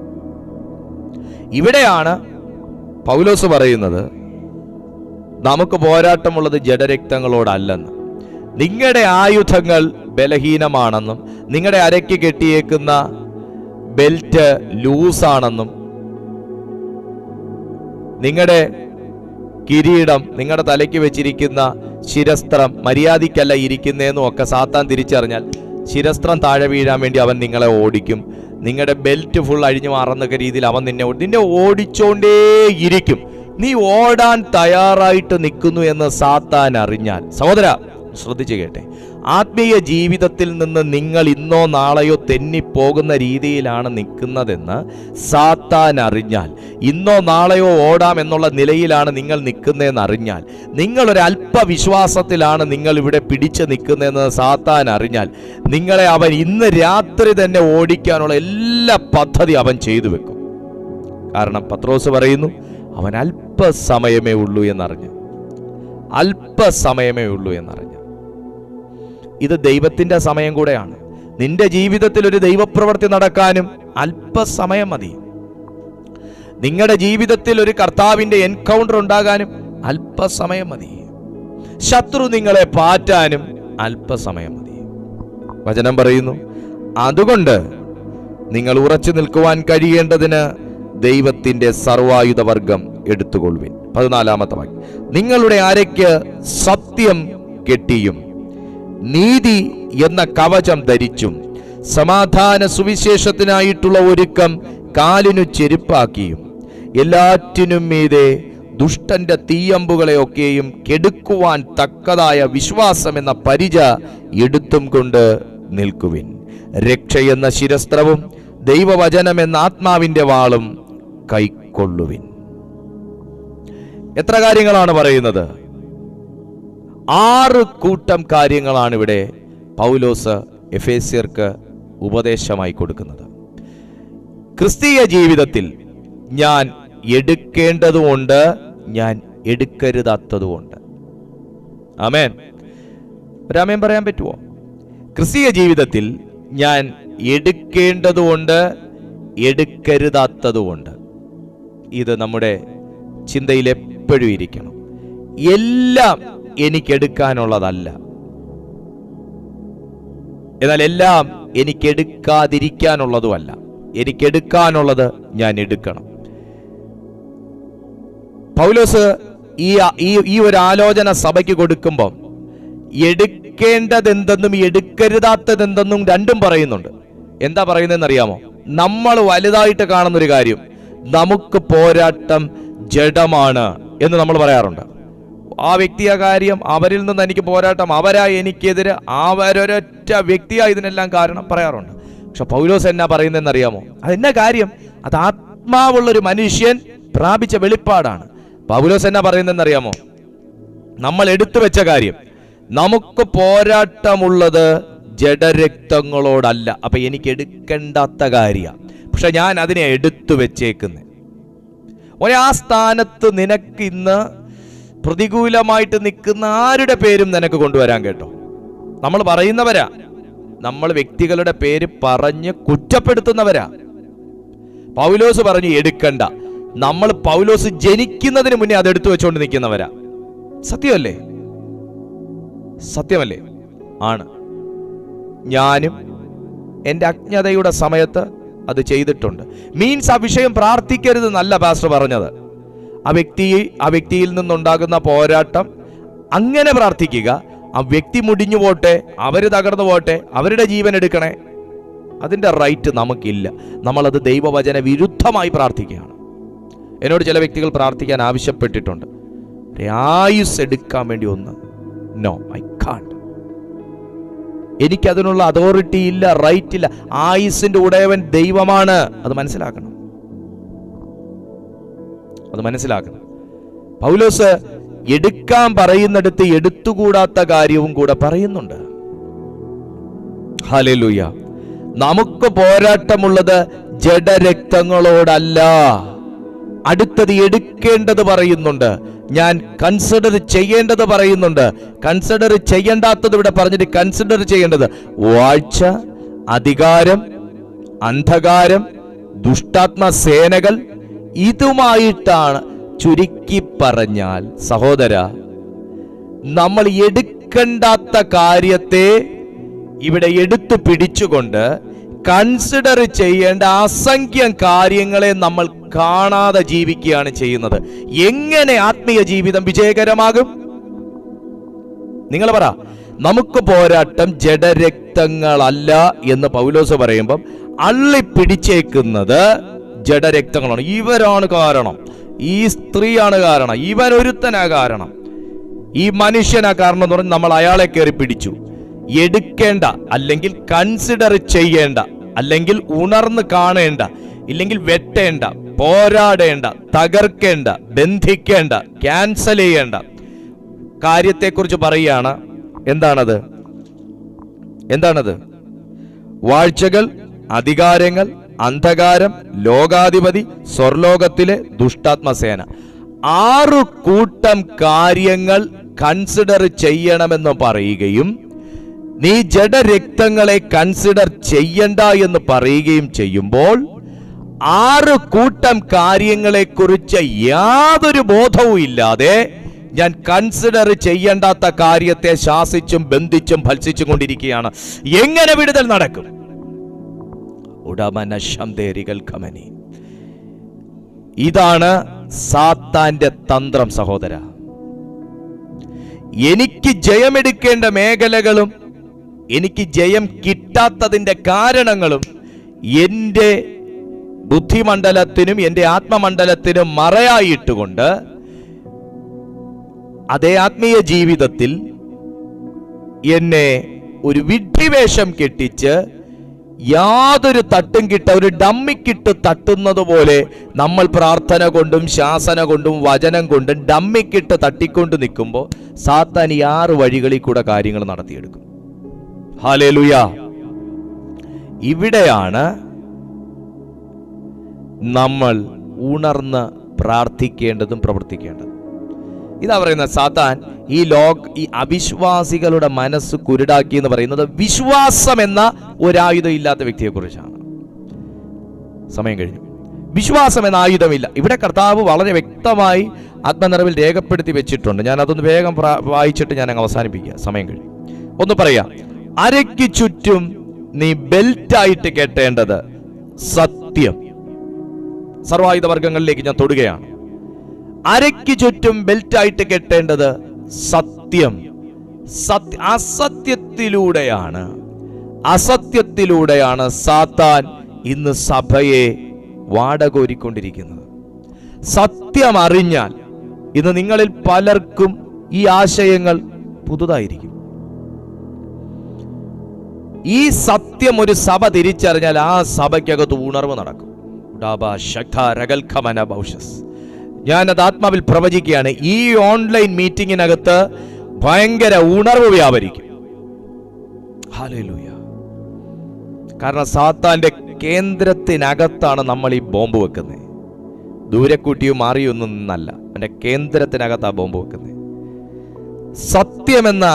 ഇവിടെയാണ് പൗലോസ് പറയുന്നത് നമുക്ക് പോരാട്ടമുള്ളത് ജഡരക്തങ്ങളോടല്ലെന്ന് നിങ്ങളുടെ ആയുധങ്ങൾ ബലഹീനമാണെന്നും നിങ്ങളുടെ അരയ്ക്ക് കെട്ടിയേക്കുന്ന ബെൽറ്റ് ലൂസാണെന്നും നിങ്ങളുടെ കിരീടം നിങ്ങളുടെ തലയ്ക്ക് വെച്ചിരിക്കുന്ന ശിരസ്ത്രം മര്യാദയ്ക്കല്ല ഇരിക്കുന്നതെന്നും ഒക്കെ സാത്താൻ തിരിച്ചറിഞ്ഞാൽ ശിരസ്ത്രം താഴെ വീഴാൻ വേണ്ടി അവൻ നിങ്ങളെ ഓടിക്കും നിങ്ങളുടെ ബെൽറ്റ് ഫുൾ അഴിഞ്ഞു മാറുന്നൊക്കെ രീതിയിൽ അവൻ നിന്നെ ഓടി- നിന്നെ ഓടിച്ചോണ്ടേയിരിക്കും നീ ഓടാൻ തയ്യാറായിട്ട് നിൽക്കുന്നു എന്ന് സാത്താൻ അറിഞ്ഞാൽ സഹോദര ശ്രദ്ധിച്ചു കേട്ടെ ആത്മീയ ജീവിതത്തിൽ നിന്ന് നിങ്ങൾ ഇന്നോ നാളെയോ തെന്നിപ്പോകുന്ന രീതിയിലാണ് നിൽക്കുന്നതെന്ന് സാത്താൻ അറിഞ്ഞാൽ ഇന്നോ നാളെയോ ഓടാം എന്നുള്ള നിലയിലാണ് നിങ്ങൾ നിൽക്കുന്നതെന്ന് അറിഞ്ഞാൽ നിങ്ങളൊരു അല്പവിശ്വാസത്തിലാണ് നിങ്ങൾ ഇവിടെ പിടിച്ചു നിൽക്കുന്നതെന്ന് സാത്താൻ അറിഞ്ഞാൽ നിങ്ങളെ അവൻ ഇന്ന് രാത്രി തന്നെ ഓടിക്കാനുള്ള എല്ലാ പദ്ധതി അവൻ ചെയ്തു വെക്കും കാരണം പത്രോസ് പറയുന്നു അവൻ അല്പസമയമേ ഉള്ളൂ എന്നറിഞ്ഞു അല്പസമയമേ ഉള്ളൂ എന്നറിഞ്ഞു ഇത് ദൈവത്തിന്റെ സമയം കൂടെയാണ് നിന്റെ ജീവിതത്തിൽ ഒരു ദൈവപ്രവൃത്തി നടക്കാനും അല്പസമയം മതി നിങ്ങളുടെ ജീവിതത്തിൽ ഒരു കർത്താവിന്റെ എൻകൗണ്ടർ ഉണ്ടാകാനും അല്പസമയം മതി ശത്രു നിങ്ങളെ പാറ്റാനും അല്പസമയം മതി വചനം പറയുന്നു അതുകൊണ്ട് നിങ്ങൾ ഉറച്ചു നിൽക്കുവാൻ കഴിയേണ്ടതിന് ദൈവത്തിന്റെ സർവായുധവർഗം എടുത്തുകൊള്ളുവിൻ പതിനാലാമത്തെ വാക്യം നിങ്ങളുടെ അരയ്ക്ക് സത്യം കെട്ടിയും നീതി എന്ന കവചം ധരിച്ചും സമാധാന സുവിശേഷത്തിനായിട്ടുള്ള ഒരുക്കം കാലിനു ചെരുപ്പാക്കിയും എല്ലാറ്റിനും മീതെ ദുഷ്ടന്റെ തീയമ്പുകളെയൊക്കെയും കെടുക്കുവാൻ തക്കതായ വിശ്വാസം എന്ന പരിച എടുത്തും കൊണ്ട് നിൽക്കുവിൻ രക്ഷയെന്ന ശിരസ്ത്രവും ദൈവവചനം എന്ന ആത്മാവിന്റെ വാളും കൈക്കൊള്ളുവിൻ എത്ര കാര്യങ്ങളാണ് പറയുന്നത് ആറ് കൂട്ടം കാര്യങ്ങളാണ് ഇവിടെ പൗലോസ് എഫേസ്യർക്ക് ഉപദേശമായി കൊടുക്കുന്നത് ക്രിസ്തീയ ജീവിതത്തിൽ ഞാൻ എടുക്കേണ്ടതുമുണ്ട് ഞാൻ എടുക്കരുതാത്തതുമുണ്ട് ആമേൻ ഒരാമേൻ പറയാൻ പറ്റുമോ ക്രിസ്തീയ ജീവിതത്തിൽ ഞാൻ എടുക്കേണ്ടതുമുണ്ട് എടുക്കരുതാത്തതുമുണ്ട് ഇത് നമ്മുടെ ചിന്തയിൽ എപ്പോഴും ഇരിക്കണം എല്ലാം എനിക്കെടുക്കാനുള്ളതല്ല എന്നാൽ എല്ലാം എനിക്കെടുക്കാതിരിക്കാനുള്ളതുമല്ല എനിക്കെടുക്കാനുള്ളത് ഞാൻ എടുക്കണം പൗലോസ് ഈ ഈ ഈ ഒരു ആലോചന സഭയ്ക്ക് കൊടുക്കുമ്പോൾ എടുക്കേണ്ടതെന്തെന്നും എടുക്കരുതാത്തതെന്തെന്നും രണ്ടും പറയുന്നുണ്ട് എന്താ പറയുന്നതെന്ന് അറിയാമോ നമ്മൾ വലുതായിട്ട് കാണുന്ന ഒരു കാര്യം നമുക്ക് പോരാട്ടം ജഡമാണ് എന്ന് നമ്മൾ പറയാറുണ്ട് ആ വ്യക്തിയ കാര്യം അവരിൽ നിന്ന് എനിക്ക് പോരാട്ടം അവരാ എനിക്കെതിരെ അവരൊരൊറ്റ വ്യക്തിയാ ഇതിനെല്ലാം കാരണം പറയാറുണ്ട് പക്ഷെ പൗലോസ് എന്നാ പറയുന്നതെന്ന് അറിയാമോ അതെന്നാ കാര്യം അത് ആത്മാവുള്ള ഒരു മനുഷ്യൻ പ്രാപിച്ച വെളിപ്പാടാണ് പൗലോസ് എന്നാ പറയുന്നതെന്ന് അറിയാമോ നമ്മൾ എടുത്തു വെച്ച കാര്യം നമുക്ക് പോരാട്ടമുള്ളത് ജഡരക്തങ്ങളോടല്ല അപ്പൊ എനിക്ക് എടുക്കേണ്ടാത്ത കാര്യ പക്ഷെ ഞാൻ അതിനെ എടുത്തു വെച്ചേക്കുന്നത് ഒരാ സ്ഥാനത്ത് നിനക്ക് ഇന്ന് പ്രതികൂലമായിട്ട് നിൽക്കുന്ന ആരുടെ പേരും നിനക്ക് കൊണ്ടുവരാൻ കേട്ടോ നമ്മൾ പറയുന്നവരാ നമ്മൾ വ്യക്തികളുടെ പേര് പറഞ്ഞ് കുറ്റപ്പെടുത്തുന്നവരാ പൗലോസ് പറഞ്ഞു എടുക്കണ്ട നമ്മൾ പൗലോസ് ജനിക്കുന്നതിന് മുന്നേ അത് എടുത്തു വെച്ചുകൊണ്ട് നിൽക്കുന്നവരാ സത്യമല്ലേ സത്യമല്ലേ ആണ് ഞാനും എൻ്റെ അജ്ഞതയുടെ സമയത്ത് അത് ചെയ്തിട്ടുണ്ട് മീൻസ് ആ വിഷയം പ്രാർത്ഥിക്കരുത് നല്ല പാസ്റ്റർ പറഞ്ഞത് ആ വ്യക്തി ആ വ്യക്തിയിൽ നിന്നുണ്ടാകുന്ന പോരാട്ടം അങ്ങനെ പ്രാർത്ഥിക്കുക ആ വ്യക്തി മുടിഞ്ഞു പോട്ടെ അവർ തകർന്നു പോട്ടെ അവരുടെ ജീവൻ എടുക്കണേ അതിൻ്റെ റൈറ്റ് നമുക്കില്ല നമ്മളത് ദൈവവചന വിരുദ്ധമായി പ്രാർത്ഥിക്കുകയാണ് എന്നോട് ചില വ്യക്തികൾ പ്രാർത്ഥിക്കാൻ ആവശ്യപ്പെട്ടിട്ടുണ്ട് എൻ്റെ ആയുസ് എടുക്കാൻ വേണ്ടി ഒന്ന് നോ ഐ കാണ്ട് എനിക്കതിനുള്ള അതോറിറ്റി ഇല്ല റൈറ്റ് ഇല്ല ആയുസിന്റെ ഉടയവൻ ദൈവമാണ് അത് മനസ്സിലാക്കണം അത് മനസ്സിലാക്കണം പൗലോസ് എടുക്കാൻ പറയുന്നിടത്ത് എടുത്തുകൂടാത്ത കാര്യവും കൂടെ പറയുന്നുണ്ട് ഹല്ലേലൂയ നമുക്ക് പോരാട്ടമുള്ളത് ജഡരക്തങ്ങളോടല്ല അടുത്തത് എടുക്കേണ്ടത് പറയുന്നുണ്ട് ഞാൻ കൺസിഡർ ചെയ്യേണ്ടത് പറയുന്നുണ്ട് കൺസിഡർ ചെയ്യേണ്ടാത്തത് ഇവിടെ പറഞ്ഞിട്ട് കൺസിഡർ ചെയ്യേണ്ടത് വാഴ്ച അധികാരം അന്ധകാരം ദുഷ്ടാത്മ സേനകൾ ഇതുമായിട്ടാണ് ചുരുക്കി പറഞ്ഞാൽ സഹോദര നമ്മൾ എടുക്കണ്ടാത്ത കാര്യത്തെ ഇവിടെ എടുത്തു പിടിച്ചുകൊണ്ട് കൺസിഡർ ചെയ്യേണ്ട അസംഖ്യം കാര്യങ്ങളെ നമ്മൾ കാണാതെ ജീവിക്കുകയാണ് ചെയ്യുന്നത് എങ്ങനെ ആത്മീയ ജീവിതം വിജയകരമാകും നിങ്ങൾ പറ നമുക്ക് പോരാട്ടം ജഡരക്തങ്ങളല്ല എന്ന് പൗലോസ് പറയുമ്പം അള്ളിപ്പിടിച്ചേക്കുന്നത് ജഡരക്തങ്ങളാണ് ഇവരാണ് കാരണം ഈ സ്ത്രീയാണ് കാരണം ഇവൻ ഒരുത്തനാ കാരണം ഈ മനുഷ്യനാ കാരണം എന്ന് പറഞ്ഞ് നമ്മൾ അയാളെ കയറി പിടിച്ചു എടുക്കേണ്ട അല്ലെങ്കിൽ കൺസിഡർ ചെയ്യേണ്ട അല്ലെങ്കിൽ ഉണർന്ന് കാണേണ്ട ഇല്ലെങ്കിൽ വെട്ടേണ്ട പോരാടേണ്ട തകർക്കേണ്ട ബന്ധിക്കേണ്ട ക്യാൻസൽ ചെയ്യേണ്ട കാര്യത്തെക്കുറിച്ച് പറയുകയാണ് എന്താണത് എന്താണത് വാഴ്ചകൾ അധികാരങ്ങൾ അന്ധകാരം ലോകാധിപതി സ്വർലോകത്തിലെ ദുഷ്ടാത്മസേന ആറു കൂട്ടം കാര്യങ്ങൾ കൺസിഡർ ചെയ്യണമെന്ന് പറയുകയും നീ ജഡരക്തങ്ങളെ കൺസിഡർ ചെയ്യണ്ട എന്ന് പറയുകയും ചെയ്യുമ്പോൾ ആറ് കൂട്ടം കാര്യങ്ങളെക്കുറിച്ച് യാതൊരു ബോധവും ഇല്ലാതെ ഞാൻ കൺസിഡർ ചെയ്യേണ്ടാത്ത കാര്യത്തെ ശാസിച്ചും ബന്ധിച്ചും ഭത്സിച്ചും കൊണ്ടിരിക്കുകയാണ് എങ്ങനെ വിടുതൽ നടക്കും ഉടമന ശംദേരികൾ കമനി ഇതാണ് സാത്താന്റെ തന്ത്രം സഹോദര എനിക്ക് ജയമെടുക്കേണ്ട മേഖലകളും എനിക്ക് ജയം കിട്ടാത്തതിന്റെ കാരണങ്ങളും എൻ്റെ ബുദ്ധിമണ്ഡലത്തിനും എൻ്റെ ആത്മമണ്ഡലത്തിനും മറയായിട്ടുകൊണ്ട് അതേ ആത്മീയ ജീവിതത്തിൽ എന്നെ ഒരു വിഡ്ഢിവേഷം കെട്ടിച്ച് യാതൊരു തട്ടും കിട്ട ഒരു ഡമ്മിക്കിട്ട് തട്ടുന്നത് പോലെ നമ്മൾ പ്രാർത്ഥന കൊണ്ടും ശാസന കൊണ്ടും വചനം കൊണ്ടും ഡമ്മിക്കിട്ട് തട്ടിക്കൊണ്ട് നിൽക്കുമ്പോൾ സാത്താൻ ഈ ആറ് വഴികളിൽ കൂടെ കാര്യങ്ങൾ നടത്തിയെടുക്കും ഹാലേലുയ ഇവിടെയാണ് നമ്മൾ ഉണർന്ന് പ്രാർത്ഥിക്കേണ്ടതും പ്രവർത്തിക്കേണ്ടതും ഇതാ പറയുന്ന സാത്താൻ ഈ ലോക ഈ അവിശ്വാസികളുടെ മനസ്സ് കുരുടാക്കി എന്ന് പറയുന്നത് വിശ്വാസം എന്ന ഒരായുധം ഇല്ലാത്ത വ്യക്തിയെ കുറിച്ചാണ് സമയം കഴിഞ്ഞു വിശ്വാസം എന്ന ആയുധമില്ല ഇവിടെ കർത്താവ് വളരെ വ്യക്തമായി ആത്മനിറവിൽ രേഖപ്പെടുത്തി വെച്ചിട്ടുണ്ട് ഞാൻ അതൊന്ന് വേഗം പ്രാ- വായിച്ചിട്ട് ഞാൻ അങ്ങ് അവസാനിപ്പിക്കുക സമയം കഴിഞ്ഞു ഒന്ന് പറയാം അരയ്ക്ക് ചുറ്റും നീ ബെൽറ്റായിട്ട് കെട്ടേണ്ടത് സത്യം സർവായുധ വർഗങ്ങളിലേക്ക് ഞാൻ തൊടുകയാണ് അരയ്ക്ക് ചുറ്റും ബെൽറ്റായിട്ട് കെട്ടേണ്ടത് സത്യം സത്യ അസത്യത്തിലൂടെയാണ് അസത്യത്തിലൂടെയാണ് സാത്താൻ ഇന്ന് സഭയെ വാടകോരിക്കൊണ്ടിരിക്കുന്നത് സത്യം അറിഞ്ഞാൽ ഇന്ന് നിങ്ങളിൽ പലർക്കും ഈ ആശയങ്ങൾ പുതുതായിരിക്കും ഈ സത്യം ഒരു സഭ തിരിച്ചറിഞ്ഞാൽ ആ സഭയ്ക്കകത്ത് ഉണർവ് നടക്കും ഉഡാബ ശക്ത രകൽഖമന ബൗഷസ് ഞാനത് ആത്മാവിൽ പ്രവചിക്കുകയാണ് ഈ ഓൺലൈൻ മീറ്റിങ്ങിനകത്ത് ഭയങ്കര ഉണർവ് വ്യാപരിക്കും ഹല്ലേലൂയ കാരണം സാത്താന്റെ കേന്ദ്രത്തിനകത്താണ് നമ്മൾ ഈ ബോംബ് വെക്കുന്നത് ദൂരെക്കൂട്ടിയോ മാറിയോ ഒന്നും നിന്നല്ല എൻ്റെ കേന്ദ്രത്തിനകത്താണ് ബോംബ് വെക്കുന്നത് സത്യമെന്ന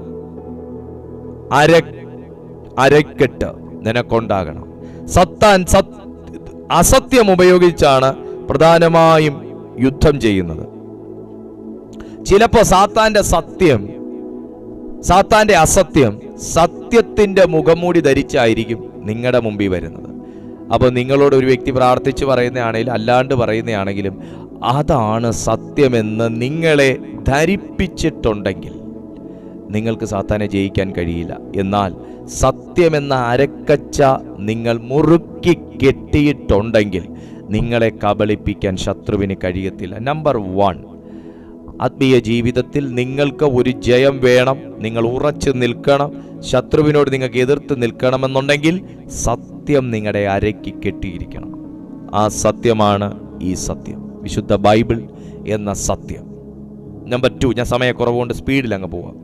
അര അരക്കെട്ട് നിനക്കുണ്ടാകണം സത്താൻ സത് അസത്യം ഉപയോഗിച്ചാണ് പ്രധാനമായും യുദ്ധം ചെയ്യുന്നത് ചിലപ്പോൾ സാത്താന്റെ സത്യം സാത്താന്റെ അസത്യം സത്യത്തിന്റെ മുഖംമൂടി ധരിച്ചായിരിക്കും നിങ്ങളുടെ മുമ്പിൽ വരുന്നത് അപ്പോൾ നിങ്ങളോട് ഒരു വ്യക്തി പ്രാർത്ഥിച്ച് പറയുന്നതാണെങ്കിലും അല്ലാണ്ട് പറയുന്നതാണെങ്കിലും അതാണ് സത്യമെന്ന് നിങ്ങളെ ധരിപ്പിച്ചിട്ടുണ്ടെങ്കിൽ നിങ്ങൾക്ക് സാത്താനെ ജയിക്കാൻ കഴിയില്ല എന്നാൽ സത്യമെന്ന അരക്കച്ച നിങ്ങൾ മുറുക്കി കെട്ടിയിട്ടുണ്ടെങ്കിൽ നിങ്ങളെ കബളിപ്പിക്കാൻ ശത്രുവിന് കഴിയത്തില്ല നമ്പർ വൺ ആത്മീയ ജീവിതത്തിൽ നിങ്ങൾക്ക് ഒരു ജയം വേണം നിങ്ങൾ ഉറച്ചു നിൽക്കണം ശത്രുവിനോട് നിങ്ങൾക്ക് എതിർത്ത് നിൽക്കണമെന്നുണ്ടെങ്കിൽ സത്യം നിങ്ങളുടെ അരയ്ക്ക് കെട്ടിയിരിക്കണം ആ സത്യമാണ് ഈ സത്യം വിശുദ്ധ ബൈബിൾ എന്ന സത്യം നമ്പർ ടു ഞാൻ സമയക്കുറവുകൊണ്ട് സ്പീഡിൽ അങ്ങ് പോവാം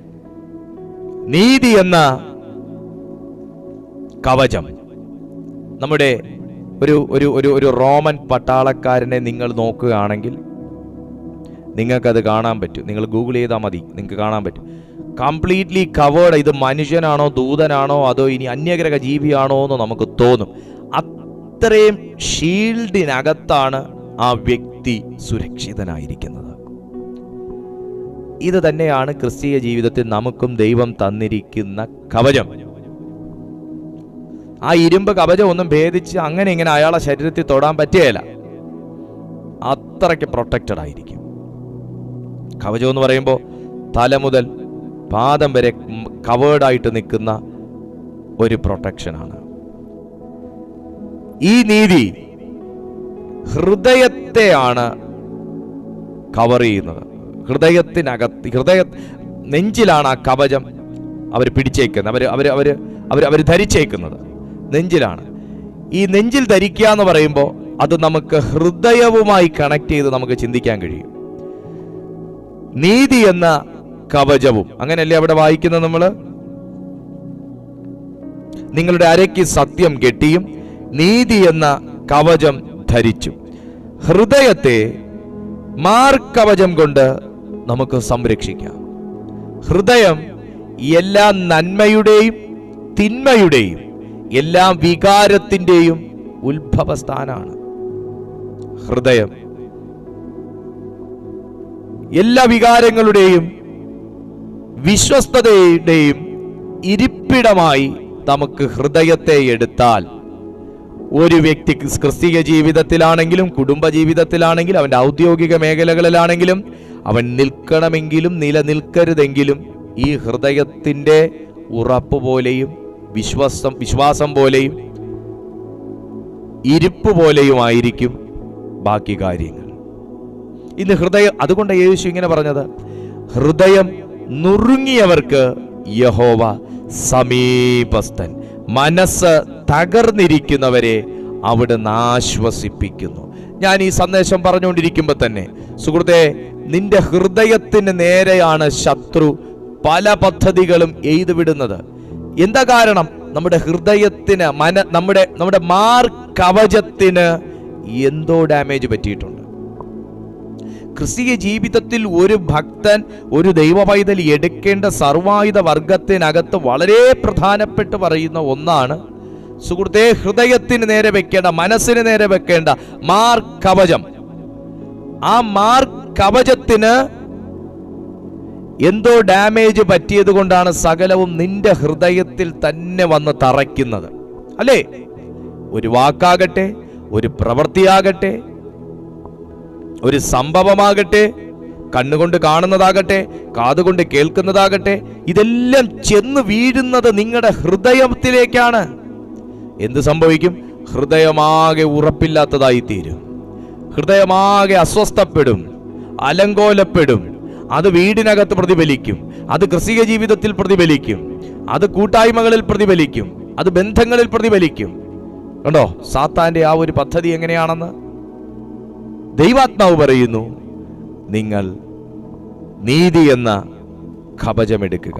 നീതി എന്ന കവചം നമ്മുടെ ഒരു ഒരു ഒരു ഒരു റോമൻ പട്ടാളക്കാരനെ നിങ്ങൾ നോക്കുകയാണെങ്കിൽ നിങ്ങൾക്കത് കാണാൻ പറ്റും നിങ്ങൾ ഗൂഗിൾ ചെയ്താൽ മതി നിങ്ങൾക്ക് കാണാൻ പറ്റും കംപ്ലീറ്റ്ലി കവേർഡ് ഇത് മനുഷ്യനാണോ ദൂതനാണോ അതോ ഇനി അന്യഗ്രഹ ജീവിയാണോ എന്ന് നമുക്ക് തോന്നും അത്രയും ഷീൽഡിനകത്താണ് ആ വ്യക്തി സുരക്ഷിതനായിരിക്കുന്നത് ഇത് തന്നെയാണ് ക്രിസ്തീയ ജീവിതത്തിൽ നമുക്കും ദൈവം തന്നിരിക്കുന്ന കവചം ആ ഇരുമ്പ് കവചം ഒന്നും ഭേദിച്ച് അങ്ങനെ ഇങ്ങനെ അയാളെ ശരീരത്തിൽ തൊടാൻ പറ്റുകയില്ല അത്രയ്ക്ക് പ്രൊട്ടക്റ്റഡ് ആയിരിക്കും കവചം എന്ന് പറയുമ്പോൾ തല മുതൽ പാദം വരെ കവേർഡായിട്ട് നിൽക്കുന്ന ഒരു പ്രൊട്ടക്ഷനാണ് ഈ നീതി ഹൃദയത്തെയാണ് കവർ ചെയ്യുന്നത് ഹൃദയത്തിനകത്ത് ഹൃദയ നെഞ്ചിലാണ് ആ കവചം അവർ പിടിച്ചേക്കുന്നത് അവർ അവർ അവർ അവർ അവർ ധരിച്ചേക്കുന്നത് നെഞ്ചിലാണ് ഈ നെഞ്ചിൽ ധരിക്കുക എന്ന് പറയുമ്പോൾ അത് നമുക്ക് ഹൃദയവുമായി കണക്ട് ചെയ്ത് നമുക്ക് ചിന്തിക്കാൻ കഴിയും നീതി എന്ന കവചവും അങ്ങനെയല്ലേ അവിടെ വായിക്കുന്നത് നമ്മൾ നിങ്ങളുടെ അരയ്ക്ക് സത്യം കെട്ടിയും നീതി എന്ന കവചം ധരിച്ചു ഹൃദയത്തെ മാർക്കവചം കൊണ്ട് നമുക്ക് സംരക്ഷിക്കാം ഹൃദയം എല്ലാ നന്മയുടെയും തിന്മയുടെയും എല്ലാ വികാരത്തിൻ്റെയും ഉത്ഭവസ്ഥാനാണ് ഹൃദയം എല്ലാ വികാരങ്ങളുടെയും വിശ്വസ്തതയുടെയും ഇരിപ്പിടമായി നമുക്ക് ഹൃദയത്തെ എടുത്താൽ ഒരു വ്യക്തി ക്രിസ്തീയ ജീവിതത്തിലാണെങ്കിലും കുടുംബ ജീവിതത്തിലാണെങ്കിലും അവൻ്റെ ഔദ്യോഗിക മേഖലകളിലാണെങ്കിലും അവൻ നിൽക്കണമെങ്കിലും നിലനിൽക്കരുതെങ്കിലും ഈ ഹൃദയത്തിൻ്റെ ഉറപ്പ് പോലെയും വിശ്വാസം വിശ്വാസം പോലെയും ഇരിപ്പ് പോലെയുമായിരിക്കും ബാക്കി കാര്യങ്ങൾ ഇന്ന് ഹൃദയം അതുകൊണ്ട് യേശു ഇങ്ങനെ പറഞ്ഞത് ഹൃദയം നുറുങ്ങിയവർക്ക് യഹോവ സമീപസ്ഥൻ മനസ്സ് തകർന്നിരിക്കുന്നവരെ അവിടുന്ന് ആശ്വസിപ്പിക്കുന്നു ഞാൻ ഈ സന്ദേശം പറഞ്ഞുകൊണ്ടിരിക്കുമ്പോൾ തന്നെ സുഹൃത്തെ നിന്റെ ഹൃദയത്തിന് നേരെയാണ് ശത്രു പല പദ്ധതികളും എയ്തു വിടുന്നത് എന്താ കാരണം നമ്മുടെ ഹൃദയത്തിന് മന നമ്മുടെ നമ്മുടെ മാർ കവചത്തിന് എന്തോ ഡാമേജ് പറ്റിയിട്ടുണ്ട് ക്രിസ്തീയ ജീവിതത്തിൽ ഒരു ഭക്തൻ ഒരു ദൈവ പൈതൽ എടുക്കേണ്ട സർവായുധ വർഗത്തിനകത്ത് വളരെ പ്രധാനപ്പെട്ട് പറയുന്ന ഒന്നാണ് സുഹൃത്തെ ഹൃദയത്തിന് നേരെ വെക്കേണ്ട മനസ്സിന് നേരെ വെക്കേണ്ട മാർ കവചം ആ മാർ കവചത്തിന് എന്തോ ഡാമേജ് പറ്റിയത് കൊണ്ടാണ് സകലവും നിന്റെ ഹൃദയത്തിൽ തന്നെ വന്ന് തറയ്ക്കുന്നത് അല്ലേ ഒരു വാക്കാകട്ടെ ഒരു പ്രവൃത്തിയാകട്ടെ ഒരു സംഭവമാകട്ടെ കണ്ണുകൊണ്ട് കാണുന്നതാകട്ടെ കാതുകൊണ്ട് കേൾക്കുന്നതാകട്ടെ ഇതെല്ലാം ചെന്ന് വീഴുന്നത് നിങ്ങളുടെ ഹൃദയത്തിലേക്കാണ് എന്ത് സംഭവിക്കും ഹൃദയമാകെ ഉറപ്പില്ലാത്തതായി തീരും ഹൃദയമാകെ അസ്വസ്ഥപ്പെടും അലങ്കോലപ്പെടും അത് വീടിനകത്ത് പ്രതിഫലിക്കും അത് ക്രിസ്തീയ ജീവിതത്തിൽ പ്രതിഫലിക്കും അത് കൂട്ടായ്മകളിൽ പ്രതിഫലിക്കും അത് ബന്ധങ്ങളിൽ പ്രതിഫലിക്കും കണ്ടോ സാത്താന്റെ ആ ഒരു പദ്ധതി എങ്ങനെയാണെന്ന് ദൈവാത്മാവ് പറയുന്നു നിങ്ങൾ നീതി എന്ന കവചമെടുക്കുക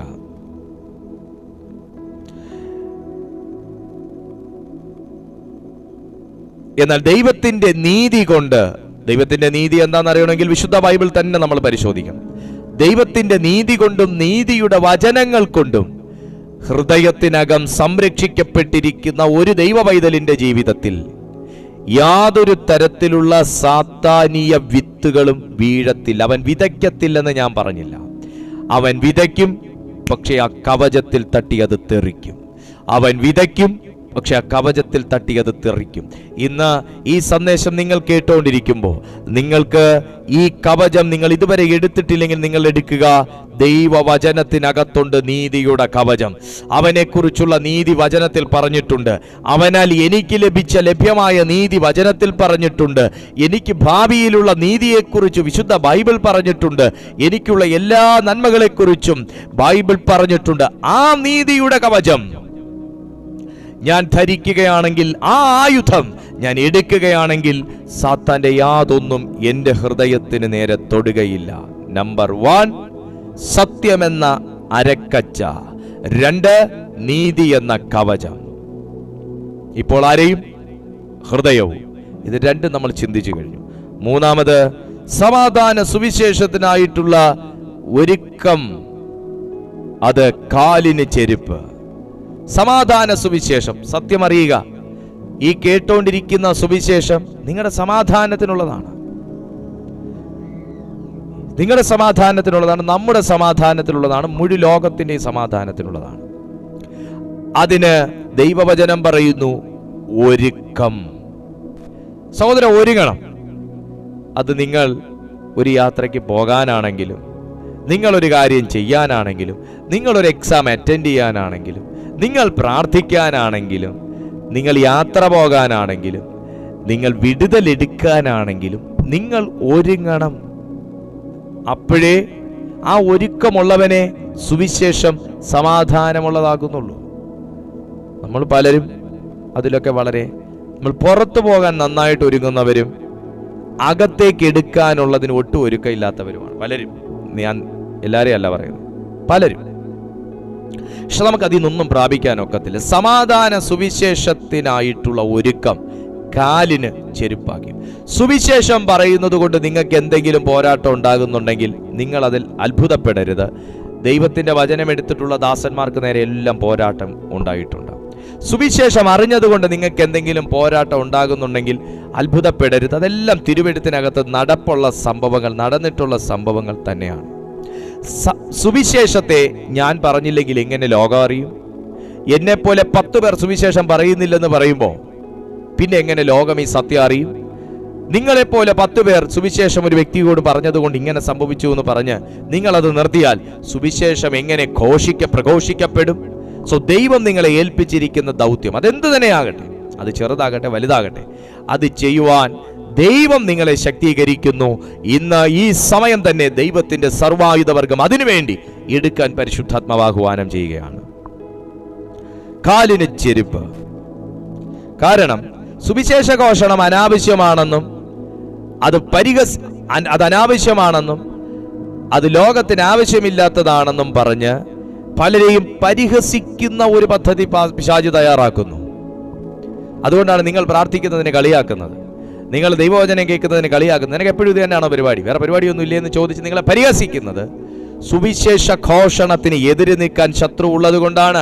എന്നാൽ ദൈവത്തിന്റെ നീതി കൊണ്ട് ദൈവത്തിന്റെ നീതി എന്താണെന്ന് അറിയണമെങ്കിൽ വിശുദ്ധ ബൈബിൾ തന്നെ നമ്മൾ പരിശോധിക്കണം ദൈവത്തിന്റെ നീതി കൊണ്ടും നീതിയുടെ വചനങ്ങൾ കൊണ്ടും ഹൃദയത്തിനകം സംരക്ഷിക്കപ്പെട്ടിരിക്കുന്ന ഒരു ദൈവ പൈതലിന്റെ ജീവിതത്തിൽ യാതൊരു തരത്തിലുള്ള സാത്താനീയ വിത്തുകളും വീഴത്തില്ല അവൻ വിതയ്ക്കത്തില്ലെന്ന് ഞാൻ പറഞ്ഞില്ല അവൻ വിതയ്ക്കും പക്ഷേ ആ കവചത്തിൽ തട്ടി അത് തെറിക്കും അവൻ വിതയ്ക്കും പക്ഷെ ആ കവചത്തിൽ തട്ടി അത് തെറിക്കും ഇന്ന് ഈ സന്ദേശം നിങ്ങൾ കേട്ടുകൊണ്ടിരിക്കുമ്പോൾ നിങ്ങൾക്ക് ഈ കവചം നിങ്ങൾ ഇതുവരെ എടുത്തിട്ടില്ലെങ്കിൽ നിങ്ങൾ എടുക്കുക ദൈവവചനത്തിനകത്തുണ്ട് നീതിയുടെ കവചം അവനെക്കുറിച്ചുള്ള നീതി വചനത്തിൽ പറഞ്ഞിട്ടുണ്ട് അവനാൽ എനിക്ക് ലഭിച്ച ലഭ്യമായ നീതി വചനത്തിൽ പറഞ്ഞിട്ടുണ്ട് എനിക്ക് ഭാവിയിലുള്ള നീതിയെക്കുറിച്ച് വിശുദ്ധ ബൈബിൾ പറഞ്ഞിട്ടുണ്ട് എനിക്കുള്ള എല്ലാ നന്മകളെക്കുറിച്ചും ബൈബിൾ പറഞ്ഞിട്ടുണ്ട് ആ നീതിയുടെ കവചം ഞാൻ ധരിക്കുകയാണെങ്കിൽ ആ ആയുധം ഞാൻ എടുക്കുകയാണെങ്കിൽ സാത്താന്റെ യാതൊന്നും എൻ്റെ ഹൃദയത്തിന് നേരെ തൊടുകയില്ല നമ്പർ വൺ സത്യമെന്ന അരക്കച്ച രണ്ട് നീതി എന്ന കവചം ഇപ്പോൾ ആരെയും ഹൃദയവും ഇത് രണ്ടും നമ്മൾ ചിന്തിച്ചു കഴിഞ്ഞു മൂന്നാമത് സമാധാന സുവിശേഷത്തിനായിട്ടുള്ള ഒരുക്കം അത് കാലിന് ചെരുപ്പ് സമാധാന സുവിശേഷം സത്യം അറിയുക ഈ കേട്ടോണ്ടിരിക്കുന്ന സുവിശേഷം നിങ്ങളുടെ സമാധാനത്തിനുള്ളതാണ് നിങ്ങളുടെ സമാധാനത്തിനുള്ളതാണ് നമ്മുടെ സമാധാനത്തിനുള്ളതാണ് മുഴു ലോകത്തിൻ്റെയും സമാധാനത്തിനുള്ളതാണ് അതിന് ദൈവവചനം പറയുന്നു ഒരുക്കം സഹോദര ഒരുങ്ങണം അത് നിങ്ങൾ ഒരു യാത്രയ്ക്ക് പോകാനാണെങ്കിലും നിങ്ങളൊരു കാര്യം ചെയ്യാനാണെങ്കിലും നിങ്ങളൊരു എക്സാം അറ്റൻഡ് ചെയ്യാനാണെങ്കിലും നിങ്ങൾ പ്രാർത്ഥിക്കാനാണെങ്കിലും നിങ്ങൾ യാത്ര പോകാനാണെങ്കിലും നിങ്ങൾ വിടുതലെടുക്കാനാണെങ്കിലും നിങ്ങൾ ഒരുങ്ങണം അപ്പോഴേ ആ ഒരുക്കമുള്ളവനെ സുവിശേഷം സമാധാനമുള്ളതാകുന്നുള്ളൂ നമ്മൾ പലരും അതിലൊക്കെ വളരെ നമ്മൾ പുറത്തു പോകാൻ നന്നായിട്ട് ഒരുങ്ങുന്നവരും അകത്തേക്ക് എടുക്കാനുള്ളതിന് ഒട്ടും ഒരുക്കമില്ലാത്തവരുമാണ് പലരും ഞാൻ എല്ലാവരെയും അല്ല പറയുന്നത് പലരും പക്ഷെ നമുക്ക് അതിൽ നിന്നൊന്നും പ്രാപിക്കാൻ ഒക്കത്തില്ല സമാധാന സുവിശേഷത്തിനായിട്ടുള്ള ഒരുക്കം കാലിന് ചെരുപ്പാക്കി സുവിശേഷം പറയുന്നത് കൊണ്ട് നിങ്ങൾക്ക് എന്തെങ്കിലും പോരാട്ടം ഉണ്ടാകുന്നുണ്ടെങ്കിൽ നിങ്ങൾ അതിൽ അത്ഭുതപ്പെടരുത് ദൈവത്തിന്റെ വചനം എടുത്തിട്ടുള്ള ദാസന്മാർക്ക് നേരെ എല്ലാം പോരാട്ടം ഉണ്ടായിട്ടുണ്ട് സുവിശേഷം അറിഞ്ഞതുകൊണ്ട് നിങ്ങൾക്ക് എന്തെങ്കിലും പോരാട്ടം ഉണ്ടാകുന്നുണ്ടെങ്കിൽ അത്ഭുതപ്പെടരുത് അതെല്ലാം തിരുവെടുത്തിനകത്ത് നടപ്പുള്ള സംഭവങ്ങൾ നടന്നിട്ടുള്ള സംഭവങ്ങൾ തന്നെയാണ് സ- സുവിശേഷത്തെ ഞാൻ പറഞ്ഞില്ലെങ്കിൽ എങ്ങനെ ലോകം അറിയും എന്നെപ്പോലെ പത്ത് പേർ സുവിശേഷം പറയുന്നില്ലെന്ന് പറയുമ്പോൾ പിന്നെ എങ്ങനെ ലോകം ഈ സത്യം അറിയും നിങ്ങളെപ്പോലെ പത്ത് പേർ സുവിശേഷം ഒരു വ്യക്തിയോട് പറഞ്ഞതുകൊണ്ട് ഇങ്ങനെ സംഭവിച്ചു എന്ന് പറഞ്ഞ് നിങ്ങളത് നിർത്തിയാൽ സുവിശേഷം എങ്ങനെ ഘോഷിക്ക പ്രഘോഷിക്കപ്പെടും സോ ദൈവം നിങ്ങളെ ഏൽപ്പിച്ചിരിക്കുന്ന ദൗത്യം അതെന്ത് തന്നെയാകട്ടെ അത് ചെറുതാകട്ടെ വലുതാകട്ടെ അത് ചെയ്യുവാൻ ദൈവം നിങ്ങളെ ശക്തീകരിക്കുന്നു ഇന്ന് ഈ സമയം തന്നെ ദൈവത്തിന്റെ സർവായുധവർഗം അതിനുവേണ്ടി എടുക്കാൻ പരിശുദ്ധാത്മാവാഹ്വാനം ചെയ്യുകയാണ് കാലിന് ചെരുപ്പ് കാരണം സുവിശേഷ ഘോഷണം അനാവശ്യമാണെന്നും അത് പരിഹസ് അൻ- അത് അനാവശ്യമാണെന്നും അത് ലോകത്തിന് ആവശ്യമില്ലാത്തതാണെന്നും പറഞ്ഞ് പലരെയും പരിഹസിക്കുന്ന ഒരു പദ്ധതി പാ- പിശാച് തയ്യാറാക്കുന്നു അതുകൊണ്ടാണ് നിങ്ങൾ പ്രാർത്ഥിക്കുന്നതിന് കളിയാക്കുന്നത് നിങ്ങൾ ദൈവവചനം കേൾക്കുന്നതിന് കളിയാക്കുന്നത് നിനക്ക് എപ്പോഴും ഇത് തന്നെയാണോ പരിപാടി വേറെ പരിപാടിയൊന്നും ഇല്ലേ എന്ന് ചോദിച്ച് നിങ്ങളെ പരിഹസിക്കുന്നത് സുവിശേഷ ഘോഷണത്തിന് എതിര് നിൽക്കാൻ ശത്രു ഉള്ളത് കൊണ്ടാണ്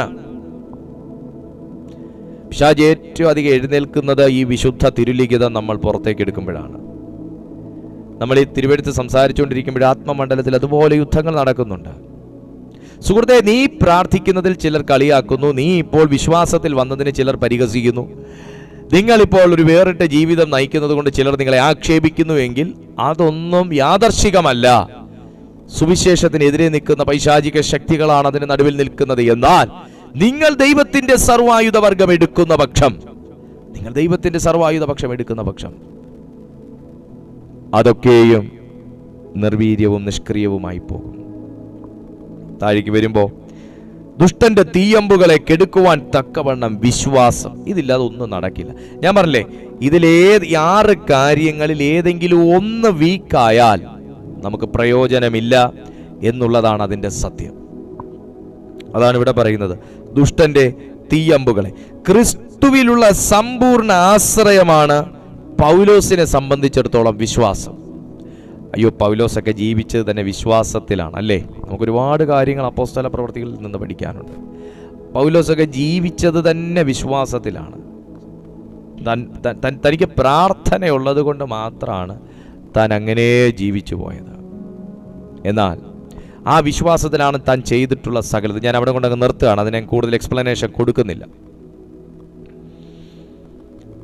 പിശാജ് ഏറ്റവും അധികം എഴുന്നേൽക്കുന്നത് ഈ വിശുദ്ധ തിരുലിഖിതം നമ്മൾ പുറത്തേക്ക് എടുക്കുമ്പോഴാണ് നമ്മൾ ഈ തിരുവെടുത്ത് സംസാരിച്ചുകൊണ്ടിരിക്കുമ്പോൾ ആത്മമണ്ഡലത്തിൽ അതുപോലെ യുദ്ധങ്ങൾ നടക്കുന്നുണ്ട് സുഹൃത്തെ നീ പ്രാർത്ഥിക്കുന്നതിൽ ചിലർ കളിയാക്കുന്നു നീ ഇപ്പോൾ വിശ്വാസത്തിൽ വന്നതിന് ചിലർ പരിഹസിക്കുന്നു നിങ്ങളിപ്പോൾ ഒരു വേറിട്ട ജീവിതം നയിക്കുന്നത് കൊണ്ട് ചിലർ നിങ്ങളെ ആക്ഷേപിക്കുന്നുവെങ്കിൽ അതൊന്നും യാദർശികമല്ല സുവിശേഷത്തിനെതിരെ നിൽക്കുന്ന പൈശാചിക ശക്തികളാണ് അതിന് നടുവിൽ നിൽക്കുന്നത് എന്നാൽ നിങ്ങൾ ദൈവത്തിന്റെ സർവായുധ വർഗം എടുക്കുന്ന പക്ഷം നിങ്ങൾ ദൈവത്തിന്റെ സർവായുധ പക്ഷം എടുക്കുന്ന പക്ഷം അതൊക്കെയും നിർവീര്യവും നിഷ്ക്രിയവുമായി പോകും താഴേക്ക് വരുമ്പോ ദുഷ്ടന്റെ തീയമ്പുകളെ കെടുക്കുവാൻ തക്കവണ്ണം വിശ്വാസം ഇതില്ലാതെ ഒന്നും നടക്കില്ല ഞാൻ പറഞ്ഞില്ലേ ഇതിലേത് ആറ് കാര്യങ്ങളിൽ ഏതെങ്കിലും ഒന്ന് വീക്കായാൽ നമുക്ക് പ്രയോജനമില്ല എന്നുള്ളതാണ് അതിൻ്റെ സത്യം അതാണ് ഇവിടെ പറയുന്നത് ദുഷ്ടന്റെ തീയമ്പുകളെ ക്രിസ്തുവിലുള്ള സമ്പൂർണ്ണ ആശ്രയമാണ് പൗലോസിനെ സംബന്ധിച്ചിടത്തോളം വിശ്വാസം അയ്യോ പൗലോസൊക്കെ ജീവിച്ചത് തന്നെ വിശ്വാസത്തിലാണ് അല്ലേ നമുക്ക് ഒരുപാട് കാര്യങ്ങൾ അപ്പോസ്തല പ്രവർത്തികളിൽ നിന്ന് പഠിക്കാനുണ്ട് പൗലോസൊക്കെ ജീവിച്ചത് തന്നെ വിശ്വാസത്തിലാണ് തൻ- തൻ- തൻ- തനിക്ക് പ്രാർത്ഥനയുള്ളത് കൊണ്ട് മാത്രമാണ് താൻ അങ്ങനെ ജീവിച്ചു പോയത് എന്നാൽ ആ വിശ്വാസത്തിലാണ് താൻ ചെയ്തിട്ടുള്ള സകലത് ഞാൻ അവിടെ കൊണ്ടങ്ങ് നിർത്തുകയാണ് അതിന് ഞാൻ കൂടുതൽ എക്സ്പ്ലനേഷൻ കൊടുക്കുന്നില്ല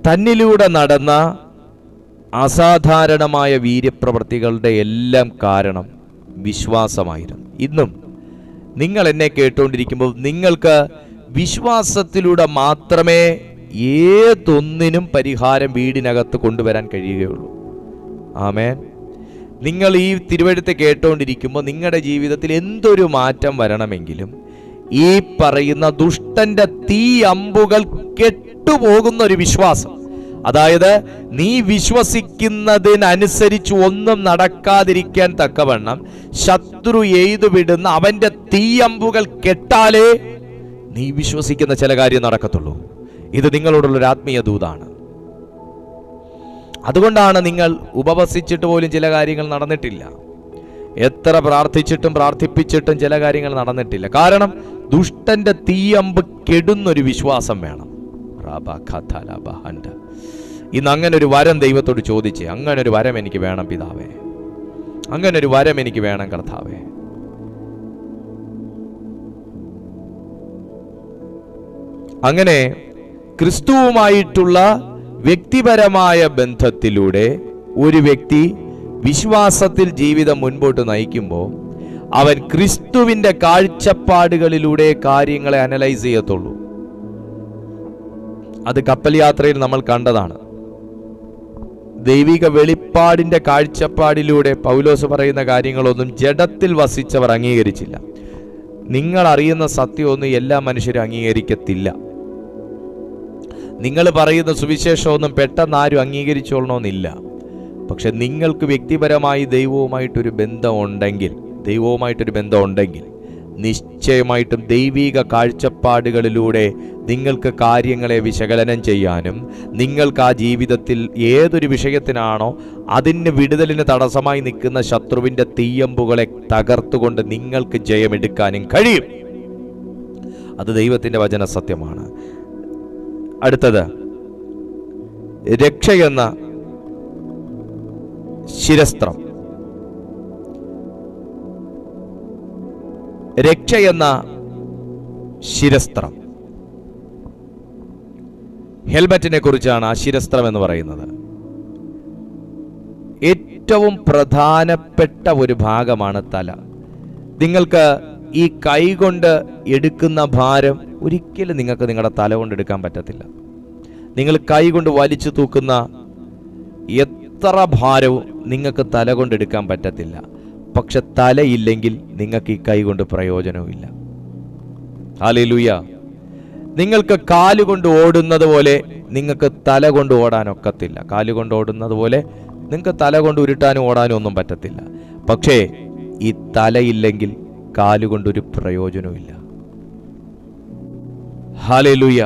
തന്നിലൂടെ നടന്ന അസാധാരണമായ വീര്യപ്രവർത്തികളുടെ എല്ലാം കാരണം വിശ്വാസമായിരുന്നു ഇന്നും നിങ്ങൾ എന്നെ കേട്ടുകൊണ്ടിരിക്കുമ്പോൾ നിങ്ങൾക്ക് വിശ്വാസത്തിലൂടെ മാത്രമേ ഏതൊന്നിനും പരിഹാരം വീടിനകത്ത് കൊണ്ടുവരാൻ കഴിയുകയുള്ളൂ ആമേൻ നിങ്ങൾ ഈ തിരുവഴുത്ത് കേട്ടുകൊണ്ടിരിക്കുമ്പോൾ നിങ്ങളുടെ ജീവിതത്തിൽ എന്തൊരു മാറ്റം വരണമെങ്കിലും ഈ പറയുന്ന ദുഷ്ടന്റെ തീ അമ്പുകൾ കെട്ടുപോകുന്ന ഒരു വിശ്വാസം അതായത് നീ വിശ്വസിക്കുന്നതിനനുസരിച്ച് ഒന്നും നടക്കാതിരിക്കാൻ തക്കവണ്ണം ശത്രു എയ്തു വിടുന്ന അവന്റെ തീയമ്പുകൾ കെട്ടാലേ നീ വിശ്വസിക്കുന്ന ചില കാര്യം നടക്കത്തുള്ളൂ ഇത് നിങ്ങളോടുള്ള ഒരു ആത്മീയ ദൂതാണ് അതുകൊണ്ടാണ് നിങ്ങൾ ഉപവസിച്ചിട്ട് പോലും ചില കാര്യങ്ങൾ നടന്നിട്ടില്ല എത്ര പ്രാർത്ഥിച്ചിട്ടും പ്രാർത്ഥിപ്പിച്ചിട്ടും ചില കാര്യങ്ങൾ നടന്നിട്ടില്ല കാരണം ദുഷ്ടന്റെ തീയമ്പ് കെടുന്നൊരു വിശ്വാസം വേണം റാബാഖാഥാലാബഹൻഡ. ഇന്ന് അങ്ങനെ ഒരു വരം ദൈവത്തോട് ചോദിച്ചേ അങ്ങനെ ഒരു വരം എനിക്ക് വേണം പിതാവേ അങ്ങനെ ഒരു വരം എനിക്ക് വേണം കർത്താവേ അങ്ങനെ ക്രിസ്തുവുമായിട്ടുള്ള വ്യക്തിപരമായ ബന്ധത്തിലൂടെ ഒരു വ്യക്തി വിശ്വാസത്തിൽ ജീവിതം മുൻപോട്ട് നയിക്കുമ്പോൾ അവൻ ക്രിസ്തുവിന്റെ കാഴ്ചപ്പാടുകളിലൂടെ കാര്യങ്ങളെ അനലൈസ് ചെയ്യത്തുള്ളൂ അത് കപ്പൽ യാത്രയിൽ നമ്മൾ കണ്ടതാണ് ദൈവിക വെളിപ്പാടിന്റെ കാഴ്ചപ്പാടിലൂടെ പൗലോസ് പറയുന്ന കാര്യങ്ങളൊന്നും ജഡത്തിൽ വസിച്ചവർ അംഗീകരിച്ചില്ല നിങ്ങൾ അറിയുന്ന സത്യമൊന്നും എല്ലാ മനുഷ്യരും അംഗീകരിക്കത്തില്ല നിങ്ങൾ പറയുന്ന സുവിശേഷമൊന്നും പെട്ടെന്ന് ആരും അംഗീകരിച്ചോളണമെന്നില്ല പക്ഷെ നിങ്ങൾക്ക് വ്യക്തിപരമായി ദൈവവുമായിട്ടൊരു ബന്ധമുണ്ടെങ്കിൽ ദൈവവുമായിട്ടൊരു ബന്ധമുണ്ടെങ്കിൽ നിശ്ചയമായിട്ടും ദൈവിക കാഴ്ചപ്പാടുകളിലൂടെ നിങ്ങൾക്ക് കാര്യങ്ങളെ വിശകലനം ചെയ്യാനും നിങ്ങൾക്ക് ആ ജീവിതത്തിൽ ഏതൊരു വിഷയത്തിനാണോ അതിന് വിടുതലിന് തടസ്സമായി നിൽക്കുന്ന ശത്രുവിൻ്റെ തീയമ്പുകളെ തകർത്തുകൊണ്ട് നിങ്ങൾക്ക് ജയമെടുക്കാനും കഴിയും അത് ദൈവത്തിൻ്റെ വചന സത്യമാണ് അടുത്തത് രക്ഷയെന്ന ശിരസ്ത്രം രക്ഷയെന്ന ശിരസ്ത്രം ഹെൽമറ്റിനെ കുറിച്ചാണ് ആ ശിരസ്ത്രം എന്ന് പറയുന്നത് ഏറ്റവും പ്രധാനപ്പെട്ട ഒരു ഭാഗമാണ് തല നിങ്ങൾക്ക് ഈ കൈ കൊണ്ട് എടുക്കുന്ന ഭാരം ഒരിക്കലും നിങ്ങൾക്ക് നിങ്ങളുടെ തല കൊണ്ട് എടുക്കാൻ പറ്റത്തില്ല നിങ്ങൾ കൈ കൊണ്ട് വലിച്ചു തൂക്കുന്ന എത്ര ഭാരവും നിങ്ങൾക്ക് തല കൊണ്ട് എടുക്കാൻ പറ്റത്തില്ല പക്ഷെ തലയില്ലെങ്കിൽ നിങ്ങൾക്ക് ഈ കൈ കൊണ്ട് പ്രയോജനവുമില്ല ഹാലേലൂയ നിങ്ങൾക്ക് കാലുകൊണ്ട് ഓടുന്നത് പോലെ നിങ്ങൾക്ക് തല കൊണ്ട് ഓടാനൊക്കത്തില്ല കാലുകൊണ്ട് ഓടുന്നത് പോലെ നിങ്ങൾക്ക് തല കൊണ്ട് ഉരുട്ടാനും ഓടാനും ഒന്നും പറ്റത്തില്ല പക്ഷേ ഈ തലയില്ലെങ്കിൽ കാലുകൊണ്ടൊരു പ്രയോജനവുമില്ല ഹാലേലൂയ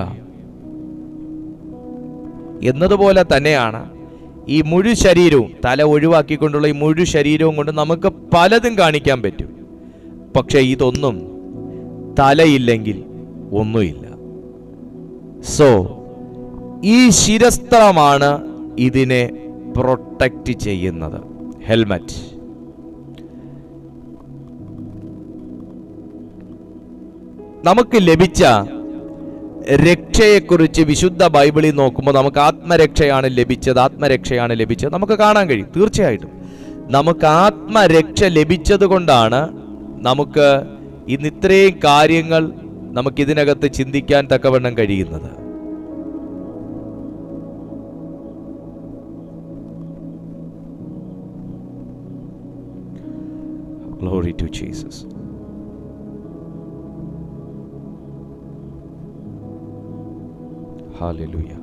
എന്നതുപോലെ തന്നെയാണ് ഈ മുഴു ശരീരവും തല ഒഴിവാക്കിക്കൊണ്ടുള്ള ഈ മുഴു ശരീരവും കൊണ്ട് നമുക്ക് പലതും കാണിക്കാൻ പറ്റും പക്ഷെ ഇതൊന്നും തലയില്ലെങ്കിൽ ഒന്നുമില്ല സോ ഈ ശിരസ്ത്രമാണ് ഇതിനെ പ്രൊട്ടക്റ്റ് ചെയ്യുന്നത് ഹെൽമറ്റ് നമുക്ക് ലഭിച്ച രക്ഷയെക്കുറിച്ച് വിശുദ്ധ ബൈബിളിൽ നോക്കുമ്പോൾ നമുക്ക് ആത്മരക്ഷയാണ് ലഭിച്ചത് ആത്മരക്ഷയാണ് ലഭിച്ചത് നമുക്ക് കാണാൻ കഴിയും തീർച്ചയായിട്ടും നമുക്ക് ആത്മരക്ഷ ലഭിച്ചത് കൊണ്ടാണ് നമുക്ക് ഇന്ന് ഇത്രയും കാര്യങ്ങൾ നമുക്കിതിനകത്ത് ചിന്തിക്കാൻ തക്കവണ്ണം കഴിയുന്നത് Glory to Jesus. Hallelujah.